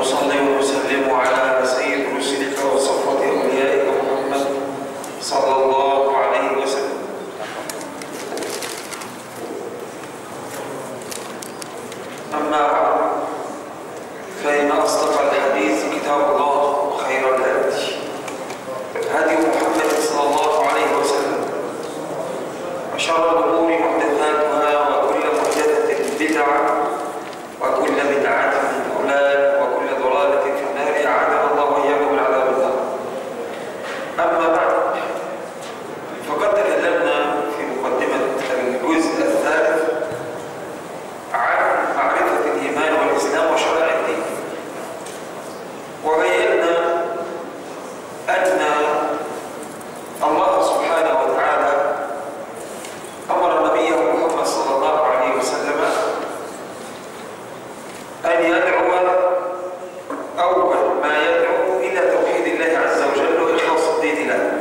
ونصلي ونسلم على سيد رسلك وصفوة أوليائك محمد صلى الله عليه وسلم أما بعد فإن أصدق الحديث كتاب الله وخير الهدي هدي محمد صلى الله عليه وسلم وشر الأمور محدثاتها وكل محدثة بدعة وكل بدعة ضلالة وكل ضلالة في النار أعاذنا الله وإياكم من عذاب النار أما بعد فقد تكلمنا في مقدمة الجزء الثالث عن معرفة الإيمان والإسلام وشرائع الدين وبينا أن الله سبحانه وتعالى أمر نبيه محمد صلى الله عليه وسلم أن يدعو أول ما يدعو إلى توحيد الله عز وجل وإخلاص الدين له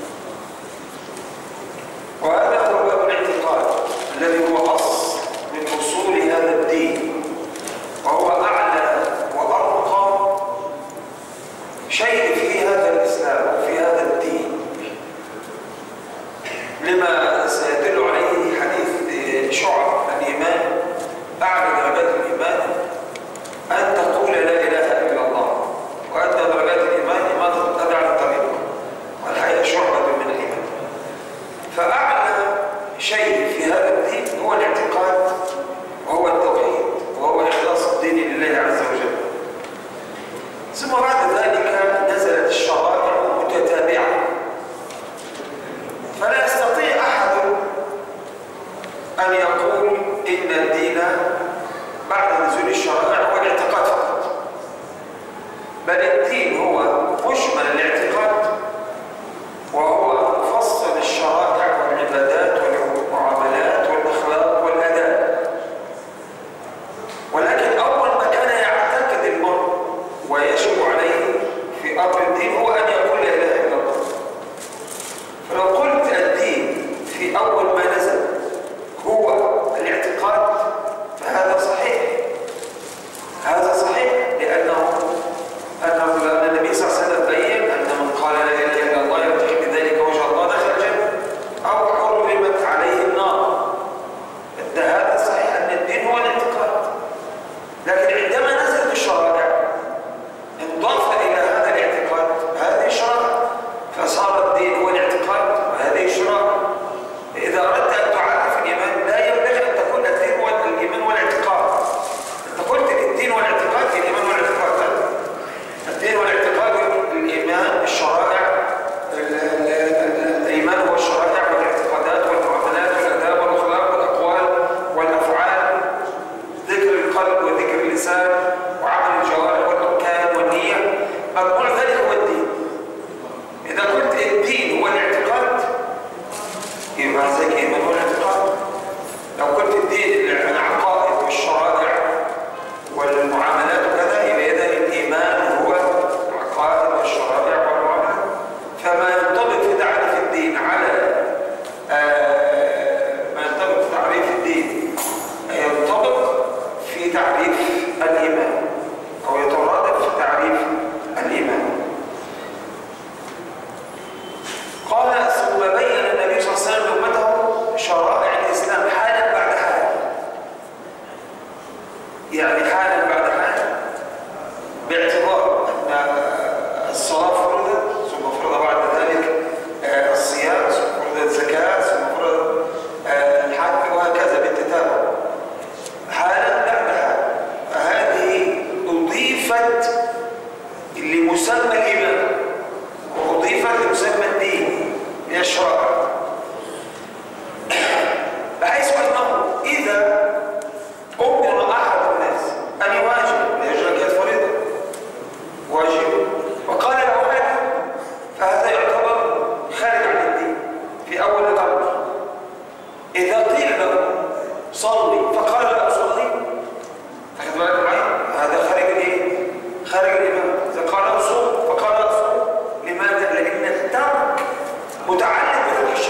وهذا هو باب الاعتقاد الذي هو أصل من أصول هذا الدين وهو أعلى وأرقى شيء في هذا الإسلام وفي هذا الدين لما سيدل عليه حديث شعب الإيمان أعلى درجات الإيمان أن تقول لا إله إلا الله وأدنى درجات الإيمان إماتة الأذى عن الطريق والحقيقة شعبة من الإيمان فأعلى شيء في هذا الدين هو الاعتقاد وهو التوحيد وهو إخلاص الدين لله عز وجل ثم بعد ذلك نزلت الشرائع متتابعة فلا يستطيع أحد أن يقول إن الدين بعد نزول الشرائع هو الاعتقاد فقط بل الدين هو مشمل الاعتقاد وهو مفصل الشرائع والعبادات والمعاملات والأخلاق والأداب ولكن أول ما كان يعتقد المرء ويجب عليه في أمر الدين هو أن يقول لا إله إلا الله فلو قلت الدين في أول ما نزل هو الاعتقاد فهذا صحيح هذا صحيح لأنه أنه لأن النبي صلى الله عليه وسلم بين أن من قال لا إله إلا الله يبتغي بذلك وجه الله دخل الجنة أو حرمت عليه النار ده هذا صحيح أن الدين هو الاعتقاد لكن عندما نزلت الشرائع انضاف إلى هذا الاعتقاد هذه الشرائع فصار الدين هو الاعتقاد وهذه الشرائع إذا أردت أن تعرف الإيمان لا ينبغي أن تكون الدين هو الإيمان والاعتقاد أنت قلت الدين والاعتقاد الإيمان والاعتقاد لا. الدين والاعتقاد الإيمان الشرائع ال- ال- ال- الإيمان هو الشرائع والاعتقادات والمعاملات والآداب والأخلاق والأقوال والأفعال ذكر القلب وذكر اللسان وعمل الجوارح والأركان والنية مجموع ذلك هو الدين إذا قلت الدين هو الاعتقاد يبقى ذلك إيمان هو الاعتقاد لو قلت الدين العقائد والشرائع والمعاملات وكذا يبقى إذا الإيمان هو العقائد والشرائع والمعاملات فما ينطبق في تعريف الدين على آه، ما ينطبق في تعريف الدين ينطبق في تعريف الإيمان أو يترادف في تعريف الإيمان قال ثم بين النبي صلى الله عليه وسلم لأمته شرائع الإسلام حالا بعد حال يعني حالا بعد حال باعتبار أن الصلاة فرضت ثم فرض بعد ذلك آه، الصيام ثم فرض الزكاة ثم فرض آه، الحج وهكذا بالتتابع حالا بعد حال فهذه أضيفت لمسمى الإيمان وأضيفت لمسمى الدين هي الشرائع بحيث أنه إذا أمر أحد الناس أن يواجب لأجل كانت فريضة واجب وقال له واجب فهذا يعتبر خارج عن الدين في أول الأمر إذا قيل له صلي فقال لا أصلي أخذ بالك معي هذا خارج الإيه؟ خارج الإمام إذا قال له صوم فقال لا أصوم لماذا؟ لأن الترك متعلق بفتح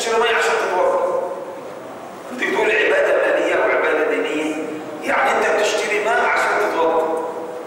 تشتري ميه عشان تتوضا انت بتقول عباده ماليه وعباده دينيه يعني انت بتشتري ماء عشان تتوضا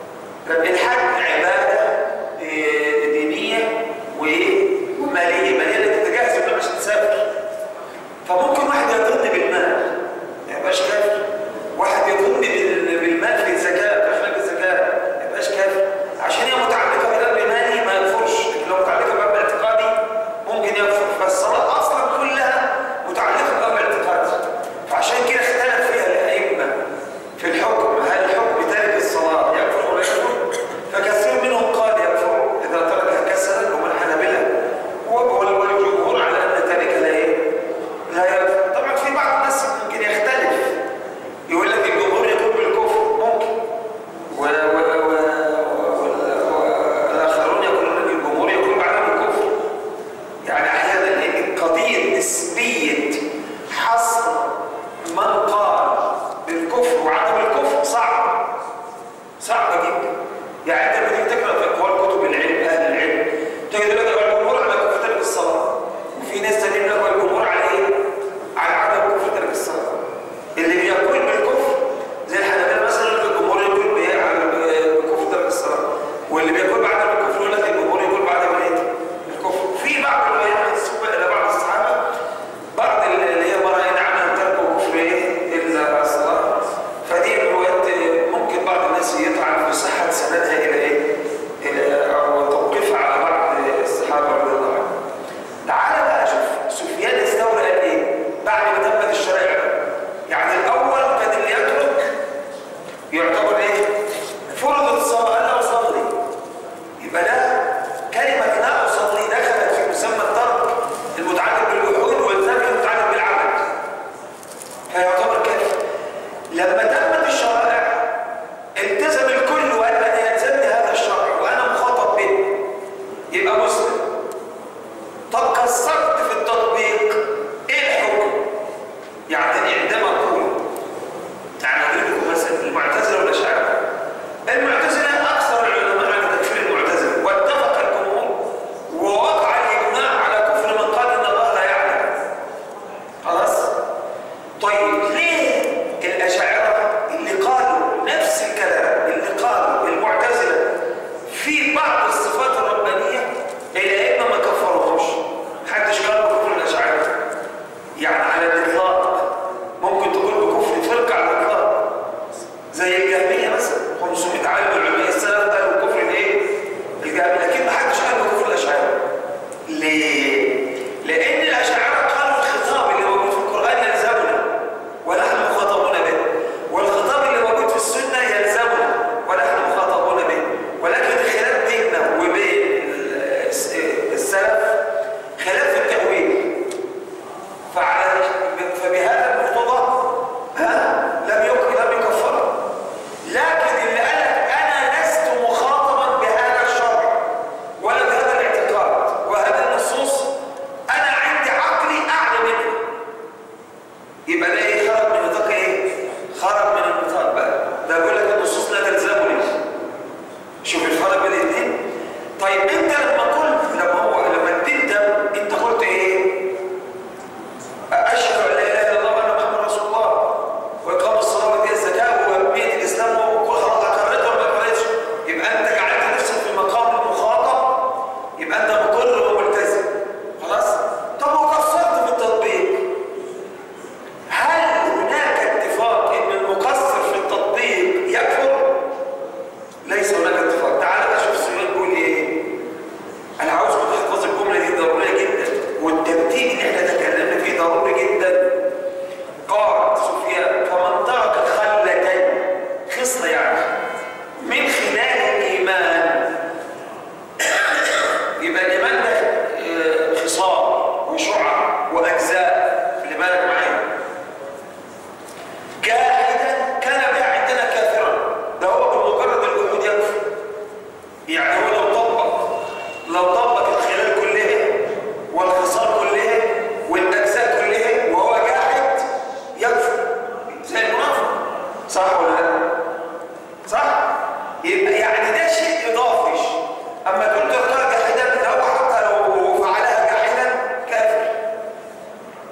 الحج عباده إيه، دينيه وايه وماليه ماليه انك تجهز الماء عشان تسافر فممكن واحد يظن بالمال ما يبقاش كافر واحد يظن بال- بالمال في الزكاه في اخلاق الزكاه ما يبقاش كافر عشان هي متعلقه بامر مالي ما يكفرش لكن لو متعلقه بامر اعتقادي ممكن يكفر فالصلاه اصلا كلها متعلقه بامر اعتقادي فعشان كده اختلف فيها الائمه في الحكم هل الحكم بتارك الصلاه يكفر ولا يكفر فكثير منهم قال يكفر اذا تركها كسلا ومن حنبله وال- والجمهور على ان تاركها لا ايه لا يكفر طبعا في بعض الناس ممكن يختلف يقول لك الجمهور يقول بالكفر ممكن و- و- و- وال- والاخرون يقولون ان الجمهور يقول بعدم الكفر يعني احيانا لان قضيه نسبيه حصر من قال بالكفر وعدم الكفر صعب صعبه جدا يعني انت لما تيجي تقرا في اقوال كتب العلم اهل العلم تجد لك الجمهور على كفر ترك الصلاه وفي ناس تانيين لك الجمهور على ايه؟ على عدم كفر ترك الصلاه اللي بيقول بالكفر زي الحنابلة مثلا يقول الجمهور يقول بإيه؟ على- بكفر ترك الصلاه واللي بيقول بعدم الكفر يقول لك الجمهور يقول بعدم الايه؟ الكفر في بعض الروايات منسوبه الى بعض الصحابه بعض اللي هي مرايين عنها تركوا كفر ايه؟ الا الصلاه فدي الروايات ممكن بعض الناس يطعن في صحه سندها الى ايه؟ الى او توقيفها على بعض الصحابه رضي الله عنهم. تعال بقى شوف سفيان الثوري قال ايه؟ بعد ما تمت الشرائع يعني الاول كان اللي يترك يعتبر ايه؟ فرضت الصلاه قال لا اصلي يبقى ده كلمه لا اصلي دخلت في مسمى الترك المتعلق بالوحود والترك المتعلق بالعمل فيعتبر كافر لما تمت الشرائع التزم الكل وقال انا يلزمني هذا الشرع وانا مخاطب به يبقى مسلم طب قصرت في التطبيق ايه الحكم؟ يعني عندما اقول يعني اضرب لكم مثلا المعتزله والاشاعره المعتزله اكثر العلماء على تكفير المعتزله واتفق الجمهور ووقع الاجماع على كفر من قال ان الله لا يعلم خلاص؟ طيب ليه الاشاعره اللي قالوا نفس الكلام اللي قالوا المعتزله في بعض الصفات الربانيه الائمه ما كفروهمش محدش قال بكفر الاشاعره يعني على الاطلاق ممكن تقول بكفر فرقه على الاطلاق زي الجهميه مثلا 500 عالم علماء السلف قالوا بكفر الايه؟ الجهميه لكن ما حدش قال بكفر الاشاعره ليه؟ لان الاشاعره قالوا الخطاب اللي موجود في القران يلزمنا ونحن مخاطبون به والخطاب اللي موجود في السنه يلزمنا ونحن مخاطبون به ولكن خلاف ديننا وبين الس- السلف خلاف التأويل فعلى فبهذا المقتضى ها لم يك لم يكفر لكن اللي قال لك انا لست مخاطبا بهذا الشرع ولا بهذا الاعتقاد وهذه النصوص انا عندي عقلي اعلى منه يبقى ده ايه خرج من نطاق ايه؟ خرج من النطاق بقى ده بيقول لك النصوص لا تلزمني شوف الفرق بين الاثنين طيب انت لما قلت لما هو لما الدين ده انت قلت ايه؟ اشهد ان لا اله الا الله وان محمد رسول الله واقام الصلاه واداء الزكاه وبنيه الاسلام وكل خلاص اقريتها ولا ما اقريتش يبقى انت جعلت نفسك في مقام المخاطب يبقى انت مقر وملتزم خلاص؟ طب وقصرت في التطبيق هل هناك اتفاق ان المقصر في التطبيق يكفر؟ ليس هناك اتفاق تعال بقى شوف سليمان بيقول ايه انا عاوزكم تحفظوا الجمله دي ضروريه جدا والترتيب اللي احنا تكلمنا فيه ضروري جدا قال سفيان فمن ترك خلتين خصله يعني من خلال الايمان يبقى الايمان ده آه، خصال وشعب واجزاء اللي بالك معايا جاحدا كان بها عندنا كافرا ده هو بمجرد الوجود يكفر يعني هو لو طبق لو طبق الخلال كلها والخصال كلها والاجزاء كلها وهو جاحد يكفر زي المنافق صح ولا لا؟ صح؟ يبقى يعني ده شيء اضافي اما تقول تركها جاحدا لو حتى لو فعلها جاحدا كافر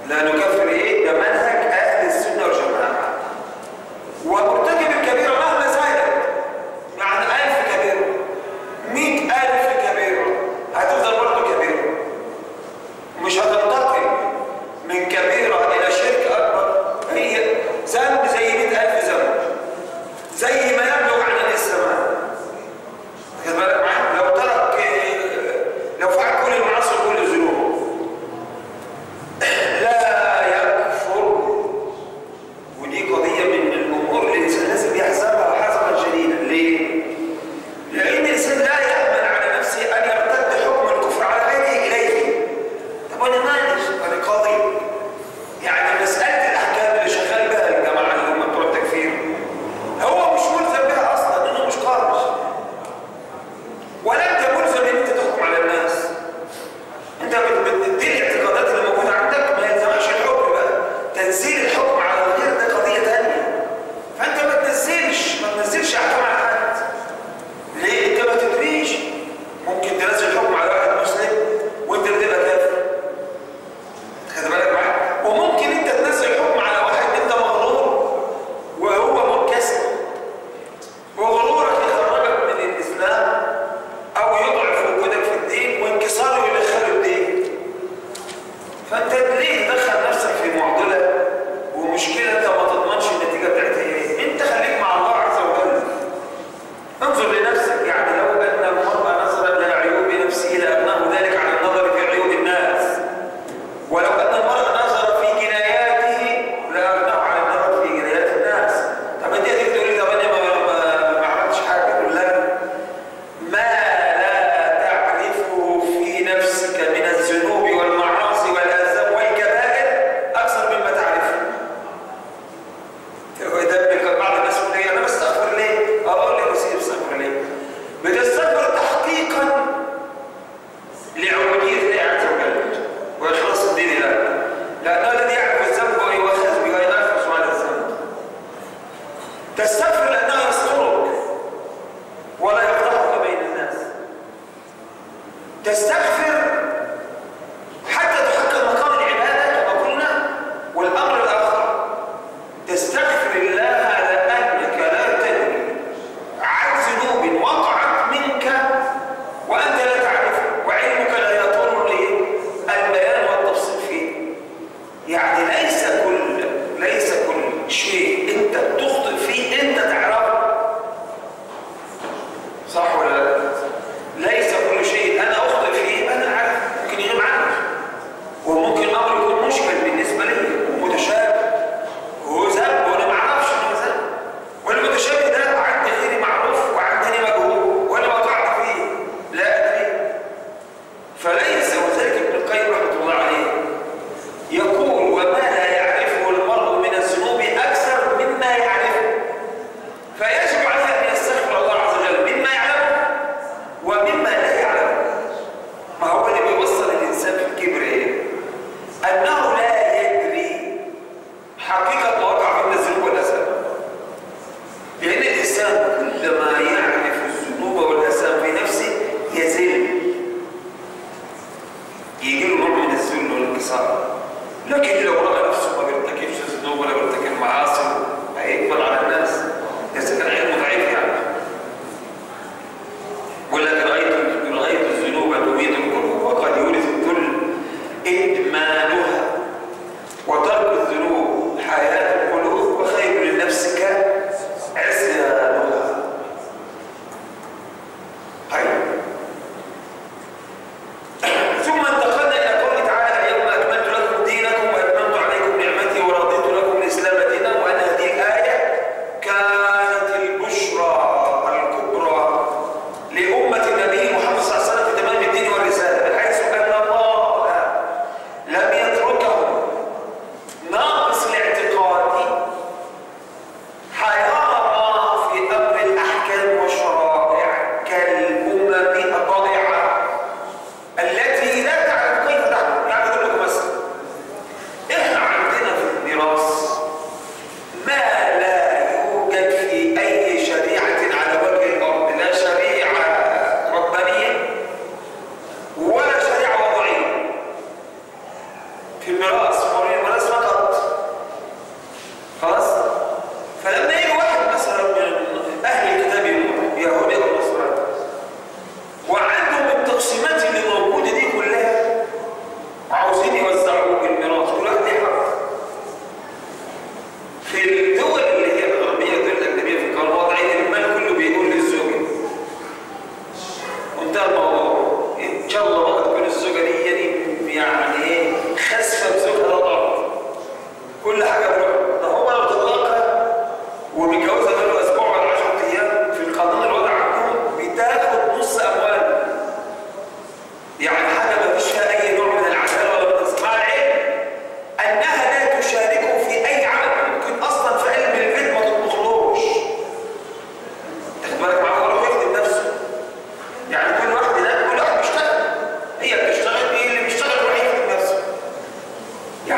لا نكفر ايه ده منهج اهل السنه والجماعه ومرتكب الكبيره مهما زادت يعني ألف كبيره مئة ألف كبيره هتفضل برضه كبيره مش هتنتقل من كبيره الى شرك اكبر هي ذنب زي مئة ألف ذنب زي ما يبلغ عن السماء خد بالك معايا لو ترك لو فعل كل المعاصي وكل الذنوب لا يكفر ودي قضية من الأمور اللي الإنسان لازم يحذرها حذرا شديدا ليه؟ لأن الإنسان لا يأمن على نفسه أن يرتد حكم الكفر على غيره إليه طب أنا مالي أنا قاضي يعني مسألة الأحكام اللي شغال بها الجماعة اللي هم بتوع التكفير هو مش ملزم بها أصلا لأنه مش قاضي ولا أنت ملزم إن أنت تحكم على الناس انت بتدي الاعتقادات اللي موجوده عندك ما يلزمكش الحكم بقى تنزيل الحكم على الغير ده قضيه ثانيه فانت ما تنزلش ما تنزلش احكام على حد ليه انت ما تدريش ممكن تنزل الحكم على واحد مسلم وانت اللي تبقى كافر خد بالك معايا وممكن انت تنزل الحكم على واحد انت مغرور وهو منكسر وغرورك يخرجك من الاسلام او يضعف وجودك في الدين وانكساره يدخله الدين فانت ليه تدخل نفسك في معضله ومشكله انت ما تضمنش النتيجه بتاعتها ايه انت خليك مع الله عز وجل انظر لنفسك يعني لو ان المرء نظر الى عيوب نفسه لابناه ذلك عن النظر في عيوب الناس ولو ان المرء نظر في جناياته لاغناه عن النظر في جنايات الناس طب انت هتيجي تقول لي طب انا ما- ما- ما عملتش حاجه اقول لك ما لا تعرفه في نفسك من الذنوب والمعاصي والآثام والكبائر أكثر مما تعرفه. هو ده بيبقى بعض الناس يقول لي أنا بستغفر ليه؟ أقول لك يا سيدي بستغفر ليه؟ بتستغفر تحقيقا لعبودية الله عز وجل وإخلاص الدين له. لأنه الذي يعرف الذنب ويؤاخذ به وينافس على الذنب. تستغفر لأنه يسترك ولا يفضحك بين الناس تستغفر حتى تحقق مقام العبادة كما قلنا والأمر الآخر تستغفر الله لأنك لا تدري عن ذنوب وقعت منك وأنت لا تعرفها وعلمك لا يطول البيان والتفصيل فيه يعني ليس كل ليس كل شيء انت بتخطئ فيه انت تعرفه صح ولا لا؟ ليس كل شيء انا اخطئ فيه انا عارف ممكن يغيب عني وممكن امر يكون مشكل بالنسبه لي ومتشابه وهو ذنب وانا ما اعرفش ان هو ذنب والمتشابه ده عند غيري معروف وعندني مجهول وانا وقعت فيه لا ادري فليس وذلك ابن القيم رحمه الله عليه يقول وما لا يعرفه المرء من الذنوب اكثر مما يعرفه فيجب عليه ان يستغفر الله عز وجل مما يعلمه ومما لا يعلمه ما هو اللي بيوصل الانسان في الكبر ايه انه لا يدري حقيقه ما وقع من الذنوب والاثام لان الانسان كلما يعرف الذنوب والاثام في نفسه يزل يجي له نوع من الذل والانكسار لكن لو راى نفسه ما بيرتكبش الذنوب ولا بيرتكب معاصي هيقبل على الناس اذا كان علمه ضعيف يعني ولكن رايت رايت الذنوب تميت القلوب وقد يورث الذل ادمانها وترك الذنوب حياه القلوب وخير لنفسك عصيانها طيب ثم انتقلنا الى قوله تعالى اليوم اكملت لكم دينكم واتممت عليكم نعمتي ورضيت لكم الاسلام دينا وان هذه الايه كانت البشرى الكبرى لامه النبي محمد صلى الله عليه وسلم في تمام الدين والرساله بحيث ان الله لم يتركهم ناقص الاعتقاد حيارى في امر الاحكام والشرائع كالامم الضائعه التي لا تعرف كيف تحكم يعني اقول لكم مثلا احنا عندنا في الميراث ما لا يوجد في اي شريعه على وجه الارض لا شريعه ربانيه ولا شريعه وضعيه في الميراث قوانين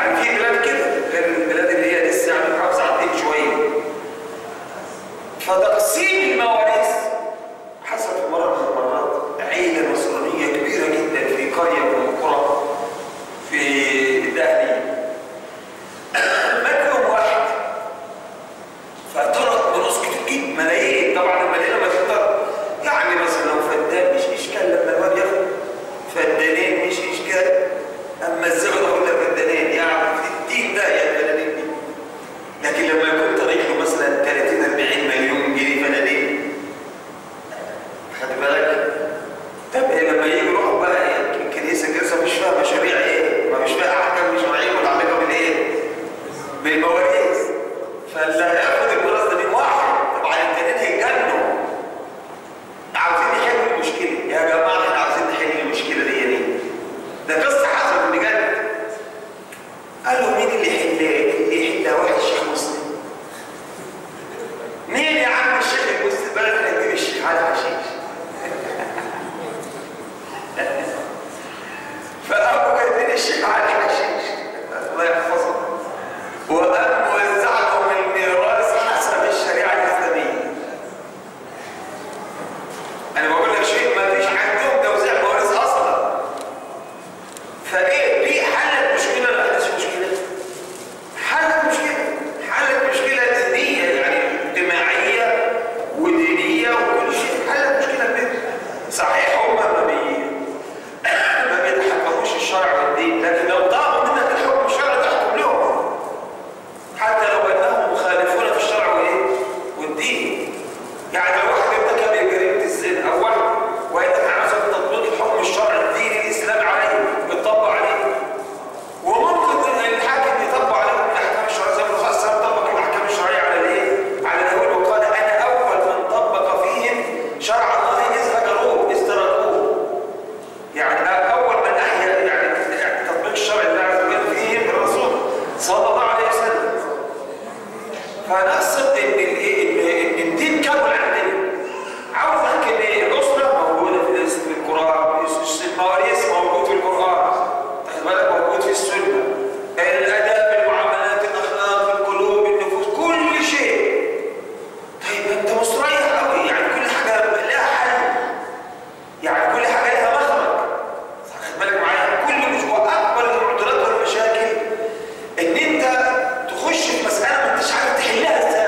يعني في بلاد كده غير البلاد اللي هي لسه يعني محافظه على الدين شويه فتقسيم المواريث حصل في مره من المرات عيله نصرانيه كبيره جدا في قريه من القرى في الاهليه مات يوم واحد فترك ميراث كتير جدا ملايين طبعا المدينه ما تقدر يعني مثلا لو فدان مش اشكال لما الواد ياخد فدانين مش اشكال اما الزبده كلها فدانين يعني في الدين ده يا الفدانين دي لكن لما يكون طريق له مثلا 30 40 مليون جنيه فدانين خد بالك طب إيه لما يجي يروحوا بقى إيه؟ الكنيسه الكنيسه مش فاهمه مشاريع ايه ما مش فاهمه احكام شرعيه متعلقه بالايه؟ بالمواريث فاللي هياخد الميراث ده من واحد طبعا التانيين هيتجنوا عاوزين يحلوا المشكله يا جماعه احنا عاوزين نحل المشكله دي ليه؟ ده قصه حصلت بجد قال له مين اللي يحلها؟ اللي يحلها واحد شيخ مسلم مين يا عم الشيخ المسلم؟ بقى احنا نجيب الشيخ على حشيش فقاموا جايبين الشيخ على حشيش الله يحفظه وقام موزع لهم الميراث حسب الشريعه الاسلاميه انا بقول لك شيء ما فيش عندهم توزيع مواريث اصلا فايه دي حلت مشكله ولا حلت مشكله حلت مشكله حلت مشكله دينيه يعني اجتماعيه ودينيه وكل شيء حلت مشكله كبيره صحيح هم ما بي ما بيتحكموش الشرع والدين لكن لو طلبوا منك الحكم الشرعي تحكم لهم حتى لو انهم مخالفون في الشرع وايه والدين يعني لو واحد ارتكب جريمه الزنا او واحد وانت عاوز تطبيق الحكم الشرعي الديني الاسلامي عليه بتطبق عليه وممكن ان الحاكم يطبق عليهم الاحكام الشرعيه زي ما الرسول صلى الله عليه وسلم طبق الاحكام الشرعيه على الايه؟ على اليهود وقال انا اول من طبق فيهم شرع الله اذ هجروه اذ تركوه يعني اول من احيا يعني تطبيق الشرع الله عز وجل فيهم الرسول صلى الله عليه وسلم فنقصد ان الايه ان الدين كمل عندنا عاوز احكي ان الاسره موجوده في الإس- في القران المواريث موجود في القران تاخد بالك موجود في السنه الاداب المعاملات الاخلاق القلوب النفوس كل شيء طيب انت مستريح قوي يعني كل حاجه لها حل يعني كل حاجه لها مخرج خد بالك معايا كل مش واكبر المعضلات والمشاكل ان انت تخش في مساله ما انتش عارف تحلها ازاي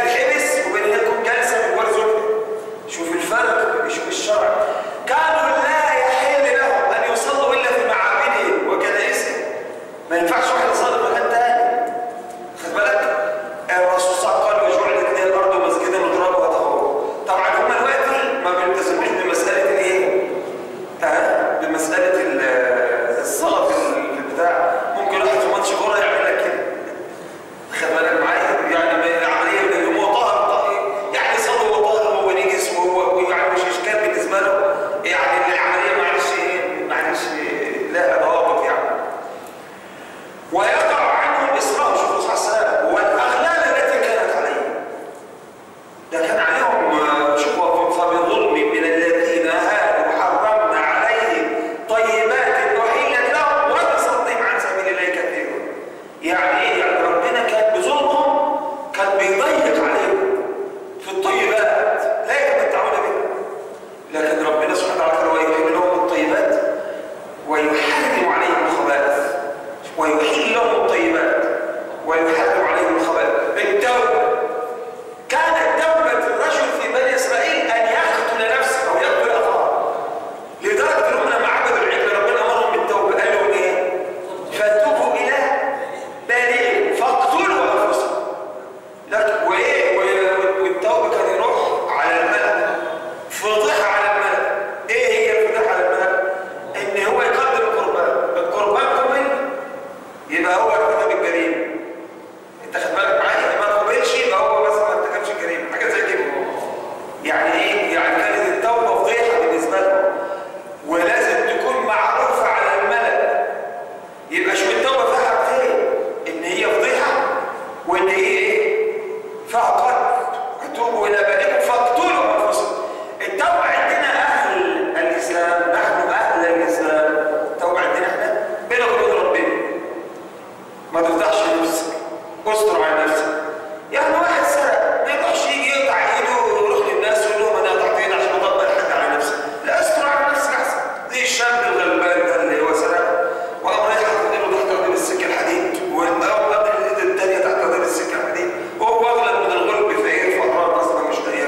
تتحبس وبين ان تكون جالسه من جوار زوجها شوف الفرق شوف الشرع كانوا لا يحل لهم ان يصلوا الا في معابدهم وكنائسهم ما ينفعش واحد يصلي في مكان تاني خد بالك الرسول صلى الله عليه وسلم قال وجعلت لي الارض مسجدا وترابها طهورا طبعا هم دلوقتي ما بيلتزموش بمساله الايه؟ ها؟ بمساله ال- الصلاه في البتاع ممكن واحد في ماتش كوره يعمل لك كده خد بالك معايا يعني ما- العمليه اللي هو طاهر طاهر يعني صلى هو طاهر وهو نجس وهو ويعني مش اشكال بالنسبه له يعني العمليه معلش ايه معلش لها ضوابط يعني ويقع عنهم اسرهم شوفوا صلى الله عليه وسلم والاغلال التي كانت عليهم ده كان عليهم آه، شوفوا فبظلم من الذين هادوا حرمنا عليهم طيبات احلت لهم وبصدهم عن سبيل الله كثيرا يعني ايه يعني ربنا كان بظلمهم كان بيضيق عليهم في الطيبات لا يتمتعون بها لكن ربنا سبحانه وتعالى كان يحل لهم الطيبات ويحرم عليهم الخبائث ويحل لهم الطيبات ويحرم عليهم الخبائث التوبه كانت توبه الرجل في بني اسرائيل ان يقتل نفسه او يقتل اخاه لدرجه انهم لما عبدوا العجل ربنا امرهم بالتوبه قال لهم ايه؟ فتوبوا الى بارئكم فاقتلوا انفسكم لكن وايه و- والتوبه كان يروح على الملك فضيحه على الملك ايه هي الفضيحه على الملك؟ ان هو يقدم القربان القربان قبل يبقى هو ارتكب الجريمه انت خد بالك معايا ما قبلش يبقى هو بس ما ارتكبش الجريمه حاجه زي كده يعني ايه؟ يعني كانت التوبه فضيحه بالنسبه لهم ولازم تكون معروفه على الملك يبقى شو التوبه فيها حاجتين ان هي فضيحه وان هي ايه؟ فيها قتل اتوبوا الى بارئكم فاقتلوا انفسكم التوبه عندنا اهل الاسلام نحن اهل الاسلام التوبه عندنا احنا بينك وبين ربنا ما تفضحش نفسك استر على نفسك يعني واحد سرق ما يروحش يجي يقطع ايده ويروح للناس ويقول لهم انا قطعت ايدي عشان اطبق الحد على نفسي لا استر على نفسك احسن زي الشاب الغلبان ده اللي هو سرق وقام رايح حاطط ايده تحت قضيب السكه الحديد وقام قاطع الايد الثانيه تحت قضيب السكه الحديد وهو اغلب من الغلب فقير فقران اصلا مش لاقي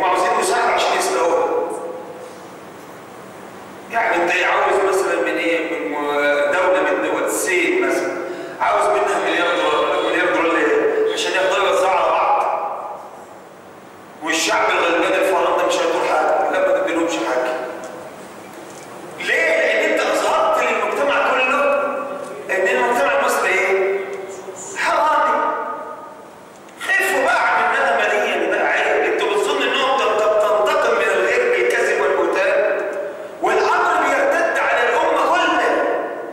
هم عاوزين مساعدة عشان يسرقوها يعني انت عاوز مثلا من ايه من دولة من دول الصين مثلا عاوز منها مليار دولار مليار دولار ليه؟ عشان ياخدوها يوزعوا على بعض والشعب الغلبان الفرنسي ده مش هيدور حاجة لا ما تديلهمش حاجة ليه؟ لأن أنت أظهرت للمجتمع كله إن المجتمع المصري إيه؟ حرامي خفوا بقى عن الندى ماليا بقى عيب انتوا بتظن انهم تنتقم من الغير بالكذب والبهتان والامر بيرتد على الامه كلها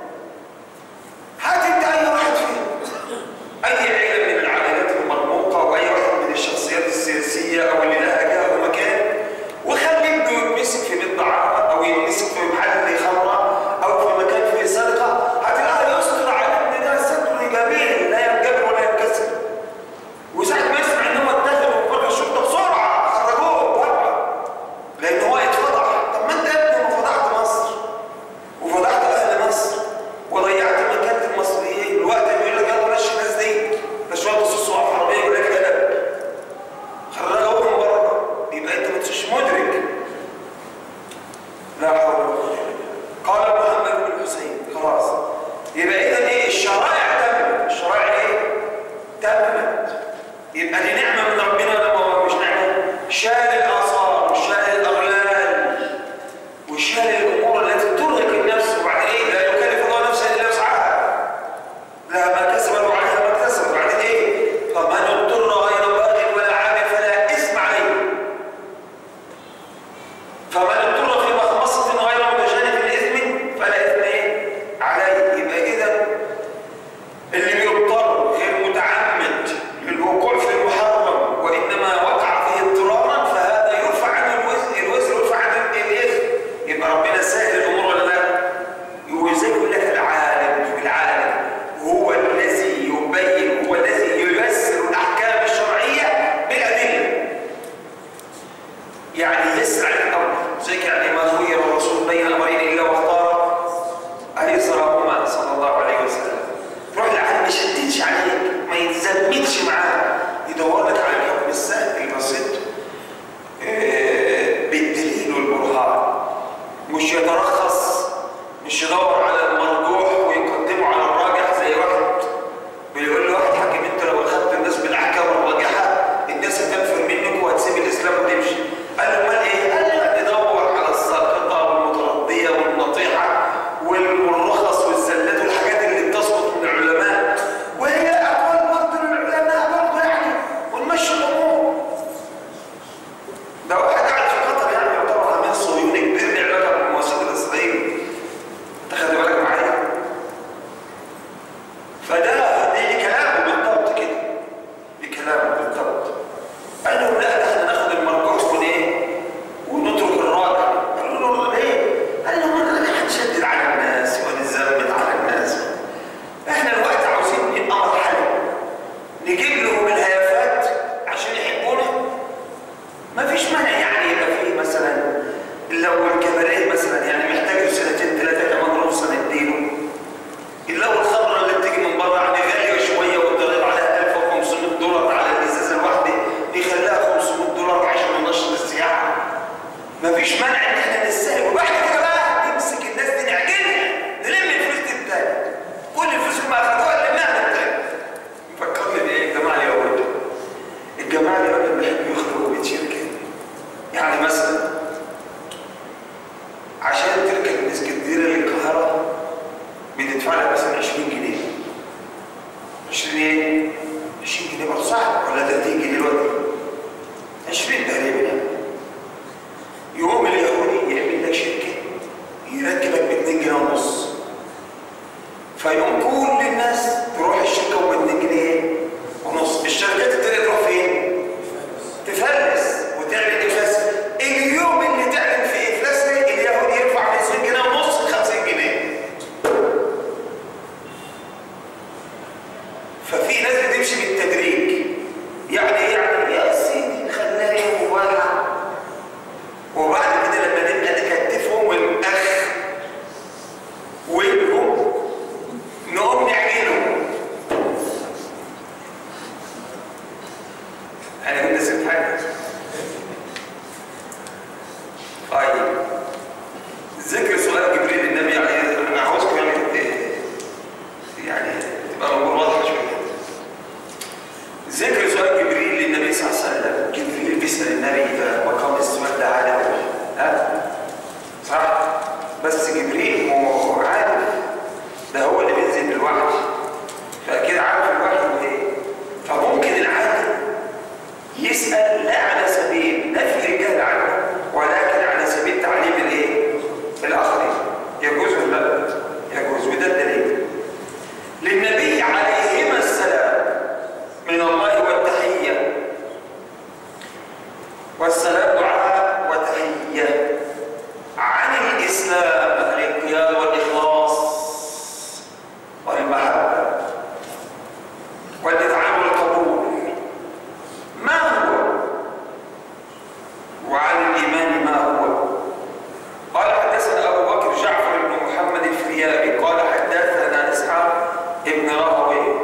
هات انت اي واحد فيهم اي عيله من العائلات المرموقه واي واحد من الشخصيات السياسيه او اللي لها جهه ومكان وخلي ابنه يتمسك في بيت دعاره او يتمسك في محل خمره او في مكان فيه سرقه هتلاقيه يستر على ابن ده ستر جميل لا ينجبر ولا ينكسر وساعة ما يسمع ان هو اتاخد من بره الشرطه بسرعه خرجوه بره لان هو اتفضح طب ما انت يا ابني ما فضحت مصر وفضحت اهل مصر وضيعت مكانه المصريين الوقت بيقول لك يلا مشي الناس دي ده شويه بصوا على الحراميه يقول لك ادب خرجوهم بره يبقى انت ما انتش مدرك لا حول ولا قوه الا بالله قال محمد بن حسين خلاص يبقى اذا ايه الشرائع تمت الشرائع ايه تمت يبقى دي نعمه من ربنا ولا ما هو مش نعمه شال الاثار وشال الاغلال وشال الامور التي ترهق النفس وبعدين ايه لا يكلف الله نفسا الا وسعها لها ما كسبت وعليها ما اكتسبت وبعدين ايه فمن اضطر غير باغ ولا عاد فلا اثم عليه فمن اضطر في مخمصة غير متجانف لإثم فلا إثم إيه؟ عليه يبقى إذا اللي بيضطر غير متعمد للوقوع في المحرم وإنما وقع فيه اضطرارا فهذا يرفع عنه الوزر الوزر يرفع عنه الإثم يبقى ربنا سهل الأمور ولا لا؟ وزي يقول لك العالم العالم هو الذي يبين هو الذي ييسر الأحكام الشرعية بالأدلة يعني يسرع الامر زي يعني ما خير الرسول بين امرين الا واختار ايسرهما صلى الله عليه وسلم روح العالم ما يشددش عليك ما يتزمتش معاه يدور لك على الحكم السهل البسيط آه، بالدليل والبرهان مش يترخص مش يدور على المرجوح ويقدمه على الراجح زي واحد بيقول له واحد حاكم انت لو اخذت الناس بالاحكام الراجحه الناس هتنفر منك وهتسيب الاسلام وتمشي قال له امال ايه؟ قال له ندور على الساقطه والمترديه والنطيحه والرخص والزلات والحاجات اللي بتسقط من العلماء وهي اقوال برضه للعلماء برضه يعني ونمشي الامور ده واحد قاعد في قطر يعني يعتبر عميل صهيوني كبير له علاقه بالمؤسسات الاسرائيليه انت خلي بالك معايا فده دي كلامه بالضبط كده دي كلامه بالضبط قال له لا ده احنا ناخد المرجوح من ايه ونترك الراجع قالوا له ليه قال له ما انا هنشدد على الناس ونزمت على الناس احنا الوقت عاوزين نبقى مرحله نجيب لهم الهيافات عشان يحبونا مفيش مانع يعني يبقى فيه مثلا لو الكباريه مثلا يعني محتاج له سنتين ثلاثه كمان رخصه نديله لو الخمره اللي بتيجي من بره يعني غاليه شويه والضريبه عليها 1500 دولار على الازازه الواحده نخليها 500 دولار عشان ننشط السياحه مفيش مانع ان احنا نستهلك وبعد كده بقى نمسك الناس دي نعجنها نلم الفلوس دي التاني كل الفلوس اللي ما اخدوها نلمها من التاني فكرني بايه الجماعه اليهود الجماعه اليهود بيحبوا يخرجوا بيت شركه يعني مثلا عشان تركب من اسكندريه للقاهره بتدفع لك مثلا 20 جنيه 20 ايه؟ 20 جنيه برضه صح ولا 30 جنيه دلوقتي؟ 20 تقريبا يعني يقوم اليهودي يعمل لك شركه والسلام دعاء وتحية عن الإسلام الانقياد والإخلاص والمحبة والإذعان والقبول ما هو وعن الإيمان ما هو قال حدثنا أبو بكر جعفر بن محمد الفريابي قال حدثنا إسحاق ابن راهويه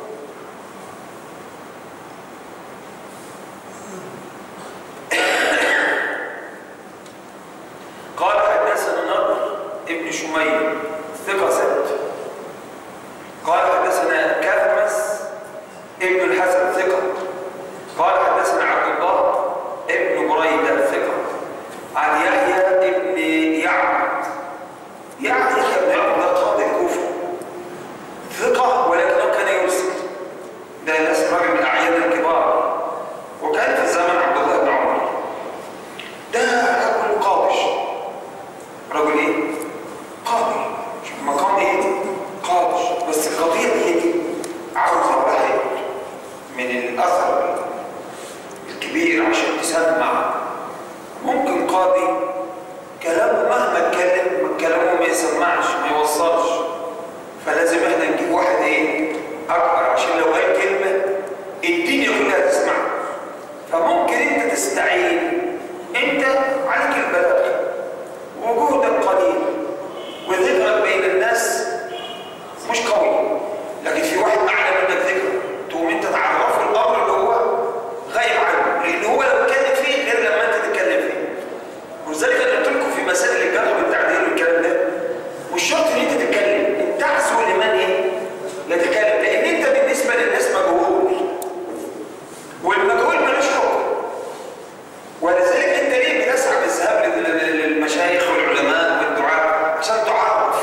قال حدثنا نضر ابن شميل ثقة ست قال حدثنا كهمس ابن الحسن ثقة قال حدثنا عبد الله ابن بريدة ثقة عن يحيى ابن يعبد يعبد يحيى بن يعبد ده قاضي الكوفة ثقة ولكنه كان يرسل ده ناس راجل من أعيان الكبار وكان في زمن عبد الله بن عمر ده رجل قاضي رجل ايه؟ قاضي شوف مقام ايه؟ قاضي بس القضية دي عاوزة واحد من الأثر الكبير عشان تسمع ممكن قاضي كلامه مهما اتكلم كلامه ما يسمعش ما يوصلش فلازم احنا نجيب واحد ايه؟ أكبر عشان لو قال كلمة الدنيا كلها تسمعها فممكن انت تستعين انت عليك البلاغ وجهدك قليل وذكرك بين الناس مش قوي لكن في واحد اعلى منك ذكر تقوم انت تعرفه الامر اللي هو غايب عنه لان هو لو اتكلم فيه غير لما انت تتكلم فيه ولذلك انا قلت لكم في مسائل الجرح والتعديل والكلام ده مش شرط ان انت تتكلم انت تعزو لمن ايه يتكلم لان انت بالنسبه للناس مجهول والمجهول ملوش حكم ولذلك انت ليه بتسعى بالذهاب لل- لل- للمشايخ والعلماء والدعاء عشان تعرف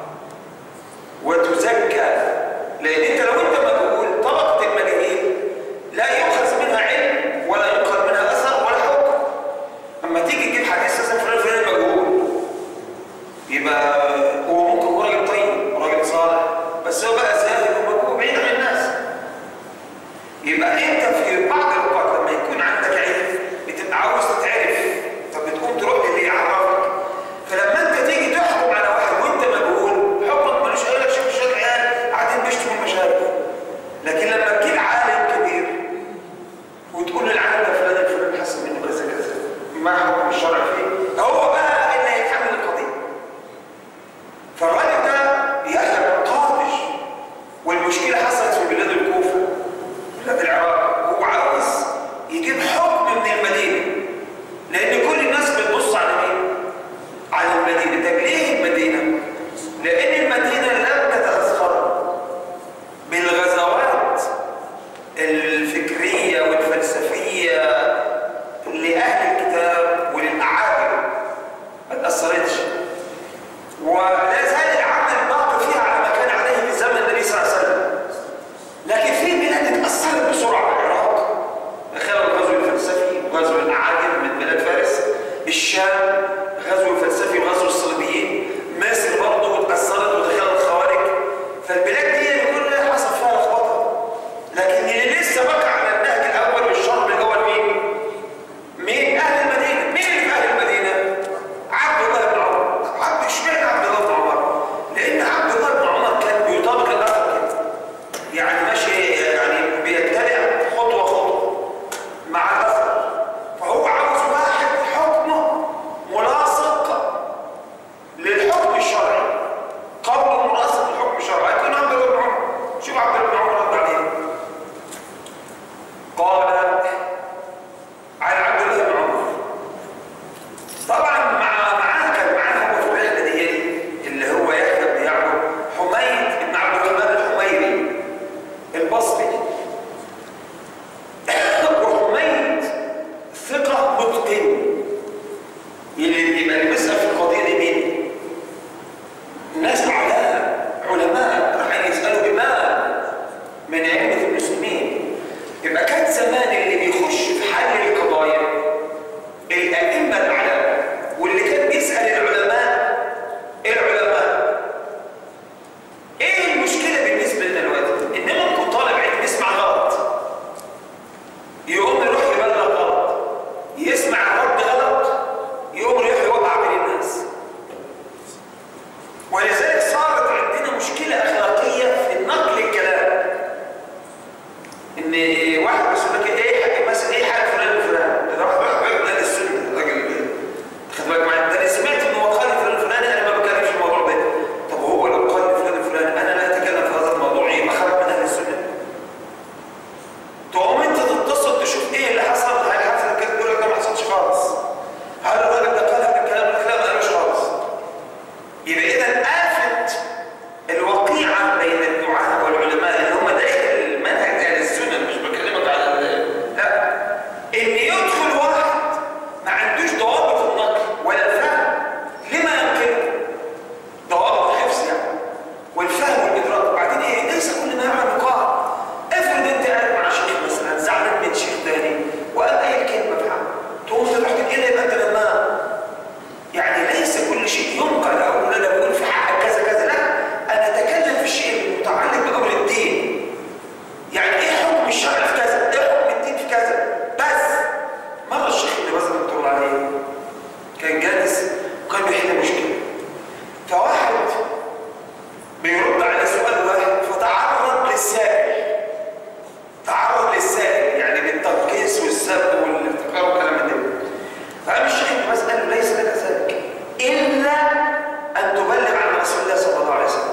وتزكى لان انت لو انت مجهول طبقه المجاهيل لا يؤخذ منها علم ولا يؤخذ منها اثر ولا حكم اما تيجي تجيب حديث مثلا فلان فلان مجهول يبقى هو ممكن هو راجل طيب وراجل صالح بس هو بقى زاهد ومجهول بعيد عن الناس يبقى انت في بعض الاوقات لما يكون عندك علم بتبقى عاوز تتعرف فبتقوم تروح للي يعرفك فلما انت تيجي تحكم على واحد وانت مجهول حكمك ملوش قايل لك شوف الشيخ قال قاعدين بيشتموا المشايخ لكن لما تجيب عالم كبير وتقول للعالم ده فلان الفلاني حسن منه كذا كذا ما حكم الشرع فيه هو بقى اللي هيتحمل القضيه فالراجل ده يحيى بن قاضي والمشكله حصلت في بلاد الكوفه بلاد العراق هو عاوز يجيب حكم من المدينه لان كل الناس بتبص على مين؟ على المدينه طب ليه المدينه؟ لان المدينه لم تتاثر بالغزوات الفكريه والفلسفيه لاهل الكتاب وللاعاجم ما تاثرتش ولا زال العمل باقي فيها على ما كان عليه في زمن النبي صلى الله عليه وسلم لكن في بلاد اتأثرت بسرعة العراق خلال الغزو الفلسفي وغزو الأعاجم من بلاد فارس الشام غزو الفلسفي وغزو الصليبيين مصر برضه اتأثرت ودخلت الخوارج فالبلاد دي كلها حصل فيها لخبطة لكن اللي لسه بقى على النهج الأول والشرط الأول مين؟ مين أهل المدينة؟ مين اللي في أهل المدينة؟ عبد الله بن عمر طب عبد اشمعنى عبد الله بن عمر؟ لأن عبد الله بن عمر كان بيطابق الأثر كده يعني ماشي يعني بيتبع خطوة خطوة مع الأثر فهو عاوز واحد حكمه ملاصق للحكم الشرعي قول ملاصق للحكم الشرعي هيكون عبد الله بن عمر شوف عبد الله بن عمر رد عليه قال عن عبد الله بن عمر طبعا مع معاه كان معاه هو في الرحله دي اللي هو يحيى بن يعقوب حميد بن عبد الرحمن الحميري البصري وحميد ثقه متقن اللي يبقى اللي بيسال في القضيه دي مين؟ ناس اعلام علماء رايحين يسالوا امام من ائمه المسلمين يبقى كان زمان اللي بيخش في حل القضايا الأئمة الأعلام واللي كان بيسأل العلماء العلماء إيه المشكلة بالنسبة لنا دلوقتي؟ إن ممكن طالب علم يسمع غلط يقوم يروح يبلغ غلط يسمع الرد غلط يقوم يروح يوقع بين الناس ولذلك صارت عندنا مشكلة أخلاقية في نقل الكلام إن واحد بس يقول لك إيه حاجة مثلا إيه حاجة فلان وفلان ده واحد واحد واحد ده السنة الراجل خد بالك معايا ده أنا سمعت إن هو قال فلان الفلاني أنا ما بتكلمش في الموضوع ده طب هو لو قال فلان الفلاني أنا لا أتكلم في هذا الموضوع يبقى خرج من أهل السنة تقوم أنت تتصل تشوف إيه اللي حصل هل حصل كده يقول لك ده ما حصلش خالص هل الراجل ده قال هذا الكلام لا ما قالوش خالص يبقى إذا آفة الوقيعة بين الدعاة والعلماء اللي هم داخل المنهج أهل السنة مش بكلمك على ال- لا إن يدخل واحد ما عندوش ضوابط النقل ولا الفهم لما ينقله ضوابط الحفظ يعني والفهم والإدراك وبعدين إيه ليس كل ما يعمل نقاط افرض أنت قاعد مع شيخ مثلا زعلان من شيخ تاني وقال أي كلمة في حقه تقوم تروح تنقلها يبقى أنت لما يعني ليس كل شيء ينقل او ان انا بقول في حقك كذا كذا لا انا اتكلم في الشيء المتعلق بامر الدين يعني ايه حكم الشرع في كذا ايه حكم الدين في كذا بس مره الشيخ اللي بس رحمه الله عليه كان جالس وكان بيحل مشكله فواحد بيرد على سؤال واحد فتعرض للسائل تعرض للسائل يعني بالتنقيص والسب والافتقار والكلام من ده فقام الشيخ ابن باز قال له ليس لك ذلك الا ان تبلغ عن رسول الله صلى الله عليه وسلم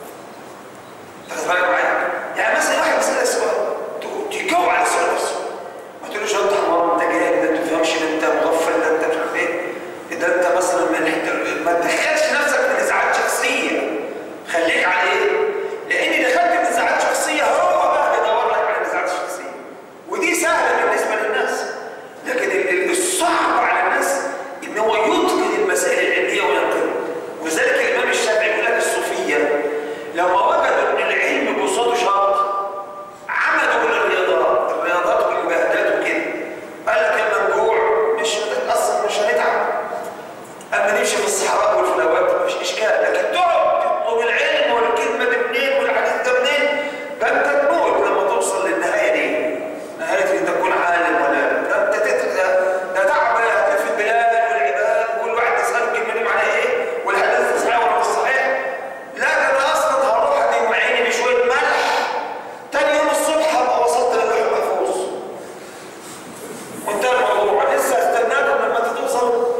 تاخد بالك معايا يعني مثلا واحد بيسالك سؤال تقول- تجاوب على السؤال نفسه ما تقولوش انت حمار انت جاهل ده انت ما تفهمش ده انت مغفل ده انت مش عارف ايه ده انت مثلا من حته ما تدخلش نفسك في نزاعات شخصيه خليك على ايه؟ لان دخلت في نزاعات شخصيه هو بقى بيدور لك على النزاعات الشخصيه ودي سهله بالنسبه للناس لكن ال- ال- الصعب على الناس ان هو يتقن المسائل العلميه وينقلها ولذلك الامام الشافعي يقول لك الصوفيه لما وجدوا ان العلم بصوته شاق عملوا للرياضات الرياضات والمجاهدات وكده قال لك لما نجوع مش هتتاثر مش هنتعب اما نمشي في الصحراء والفلوات مفيش اشكال لكن تقعد تطلب العلم والكلمه دي منين والحديث ده منين ده انت تموت لما توصل للنهايه دي نهايه ان تكون عالم ولا ده انت تت- ده ده تعب هتلف البلاد والعباد وكل واحد تساله كلمه دي معناها ايه والحديث صحيح ولا مش صحيح لا ده انا اصلا هروح ادين عيني بشويه ملح تاني يوم الصبح هبقى وصلت للوح المحفوظ وانتهى الموضوع لسه استناكم لما توصلوا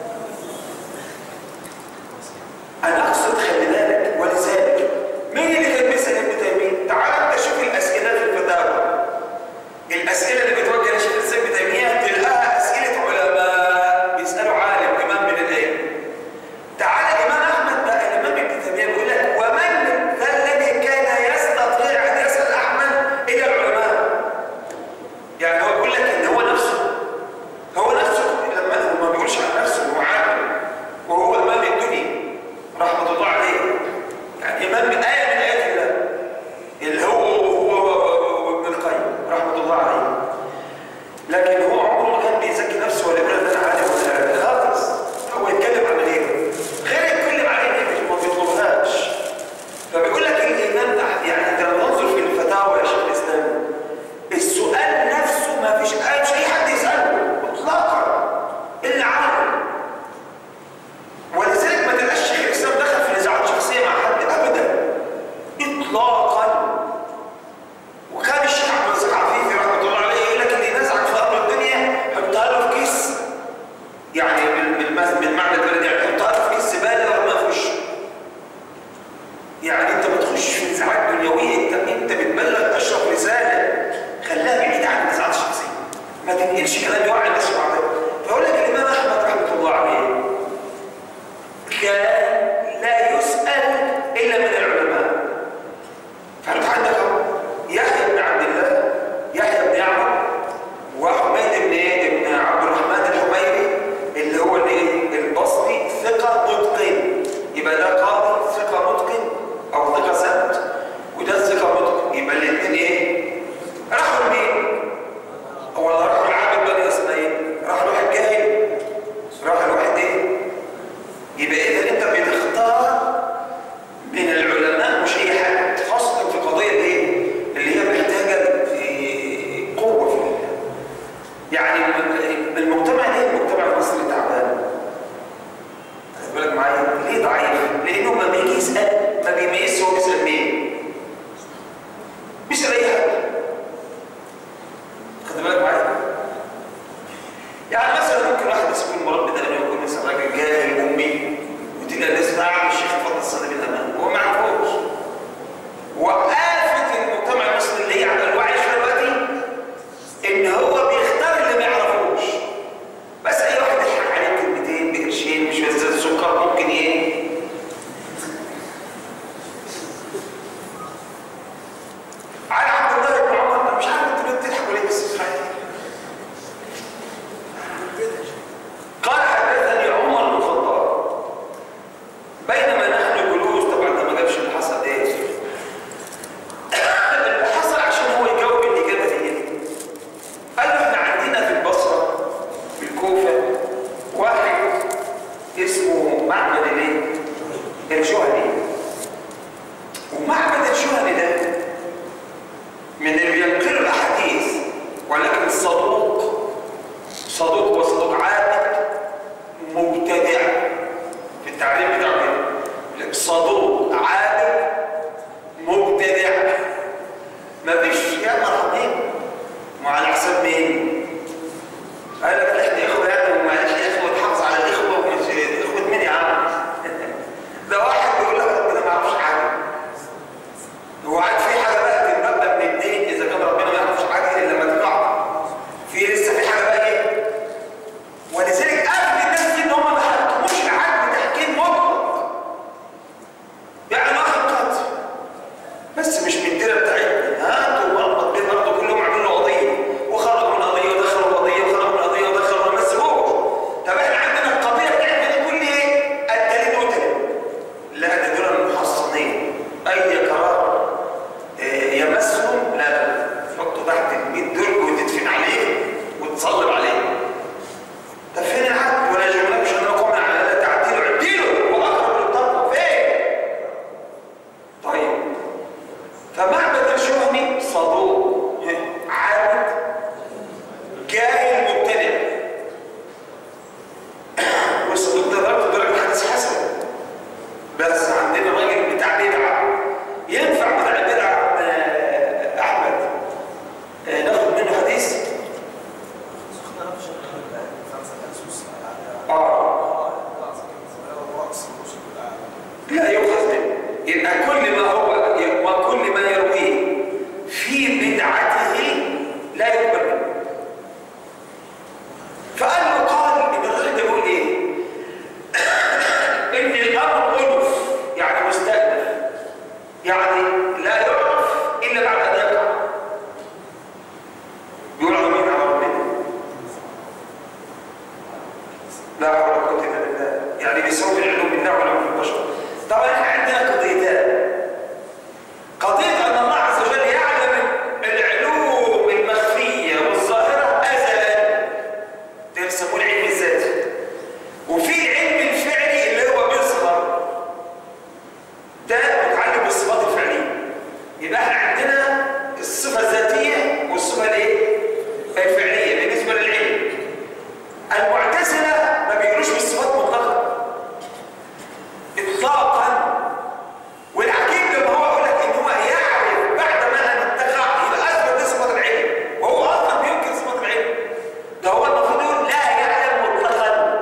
انا اقصد خلي بالك ولذلك مين اللي كان بيسال ابن تيميه؟ تعال انت شوف الاسئله في الفتاوى الاسئله اللي بتوجه لشيخ الاسلام ابن تيميه تلقاها اسئله علماء بيسالوا عالم امام من العلم تعال الامام احمد بقى الامام ابن تيميه بيقول لك ومن ذا الذي كان يستطيع ان يسال احمد الى العلماء يعني هو بيقول لك ان هو نفسه هو نفسه لما هو ما بيقولش عن نفسه هو عالم وهو امام الدنيا رحمه الله عليه يعني امام من ايه من ايات الله اللي هو هو ابن القيم رحمه الله عليه لكن هو عمره ما كان بيزكي نفسه ولا يقول انا عالم ولا خالص هو يتكلم عن غيره غير يتكلم عن غيره ما بيطلبهاش فبيقول لك الامام ده يعني انت لما تنظر في الفتاوى يا شيخ الاسلام السؤال نفسه ما فيش أي مش اي حد يساله اطلاقا الا عالم ولذلك ما تلقاش شيخ الاسلام دخل في نزاعات شخصيه مع حد ابدا اطلاقا وكان الشيخ عبد الرزاق عفيفي رحمه الله عليه يقول لك اللي نزعك في امر الدنيا حطها له في كيس يعني بال- بالمثل بالمعنى البلدي يعني حطها له في كيس زباله وارميها في وشه يعني انت ما تخش في نزاعات دنيويه انت انت بتبلغ اشرف رساله خليها بعيده عن النزاعات الشخصيه ما تنقلش كلام يوعي الناس في بعضها فيقول لك الامام احمد رحمه الله عليه كان لا يسال الا من العلماء فانت عندك اهو يحيى بن عبد الله يحيى بن يعمر وحميد بن ايه بن عبد الرحمن الحميري اللي هو الايه البصري لا حول ولا قوه الا بالله يعني بيساوي العلوم بالله وعلوم البشر طبعا احنا عندنا قضيتان قضيه ان الله عز وجل يعلم العلوم المخفيه والظاهره ازلا ده بيسموه العلم الذاتي وفي العلم الفعلي اللي هو بيظهر ده متعلق بالصفات الفعليه يبقى احنا عندنا الصفه الذاتيه والصفه الايه الفعليه بالنسبه للعلم المعتزله ما بيقولوش بالصفات مطلقا اطلاقا والعجيب لما هو يقول لك ان هو يعرف بعد ما ان اتقى يبقى اثبت صفه العلم وهو اصلا بينكر صفه العلم ده هو المفروض يقول لا يعلم مطلقا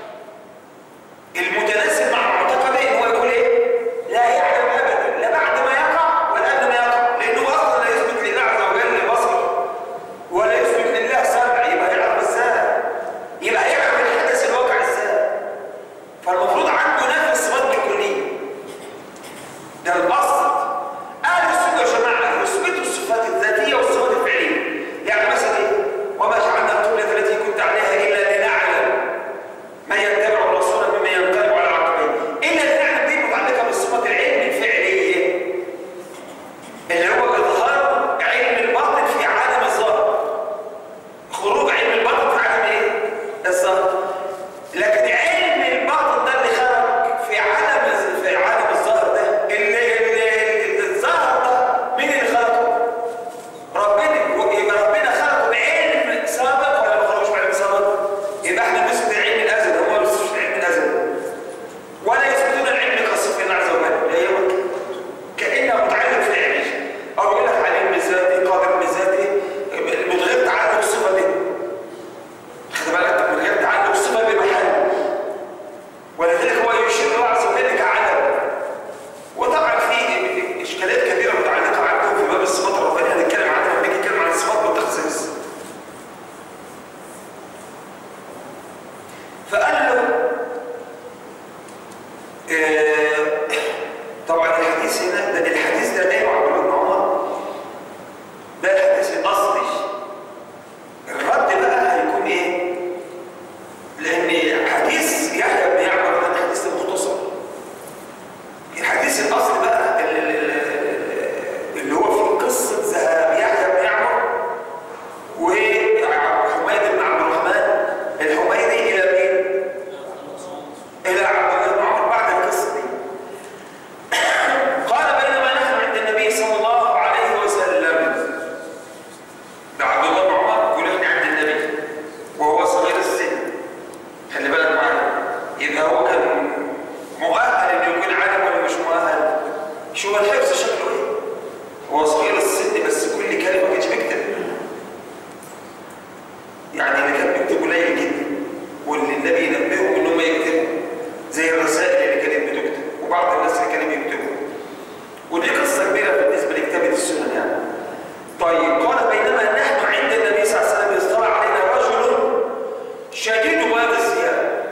المتناسب مع معتقده ان هو يقول ايه لا يعلم ابدا لا بعد ما يقع ولا قبل ما يقع لانه اصلا لا يثبت لله عز وجل بصر ولا يثبت لله سمع يبقى يعرف ازاي يبقى يعرف الحدث الواقع ازاي فالمفروض عنده نفي الصفات بالكليه ده الاصل اهل السنه والجماعه يثبتوا الصفات الذاتيه والصفات الفعليه يعني مثلا ايه وما جعلنا القبله التي كنت عليها الا لنعلم من يتبع الرسول ممن ينقلب على عقبيه الا لنعلم دي متعلقه بالصفات العلم الفعليه اللي هو اظهار علم الباطن في عالم الظاهر خروج علم الباطن في عالم ايه الظاهر لكن علم الباطن ده اللي خرج في عالم في عالم الظاهر ده اللي, اللي الظاهر ده مين اللي خلقه ربنا يبقى ربنا خلقه بعلم سابق ولا ما خلقوش بعلم سابق يبقى احنا بنثبت العلم الازلي هم ما بيثبتوش العلم الازلي ولا يثبتون العلم كصف الله عز وجل هي كانه متعلق في العلم او يقول لك علم ذاتي قادر بذاته من غير تعلق الصفه دي خد بالك من غير تعلق الصفه بمحل ولذلك هو يشير الله عز وجل كعلم وطبعا في اشكالات كبيره متعلقه عندهم في باب الصفات الربانيه هنتكلم عنها لما نيجي نتكلم عن الصفات بالتخصيص فقال له آه، طبعا الحديث هنا ده الحديث ده جاي مع عبد الله بن عمر ده الحديث الاصلي الرد بقى هيكون ايه؟ لان حديث يحيى بن يعمر ده الحديث المختصر الحديث الاصلي بقى اللي, اللي هو فيه قصه ذهاب يحيى بن يعمر وحميد بن عبد الرحمن الحميري الى مين؟ الى عبد الله بن عمر بعد القصه دي قال بينما نحن عند النبي صلى الله عليه وسلم ده عبد الله بن عمر يقول احنا عند النبي وهو صغير السن خلي بالك معايا يبقى هو كان مؤهل انه يكون عالم ولا مش مؤهل شو الحفظ شكله ايه هو صغير السن بس كل كلمه ما كانش بيكتب يعني اللي كان بيكتب قليل جدا واللي النبي ينبههم ان هم يكتبوا زي الرسائل اللي كانت بتكتب وبعض الناس اللي كانوا بيكتبوا ودي قصه كبيره بالنسبه لكتابه السنن يعني طيب قال بينما نحن عند النبي صلى الله عليه وسلم اصطلع علينا رجل شديد بياض الثياب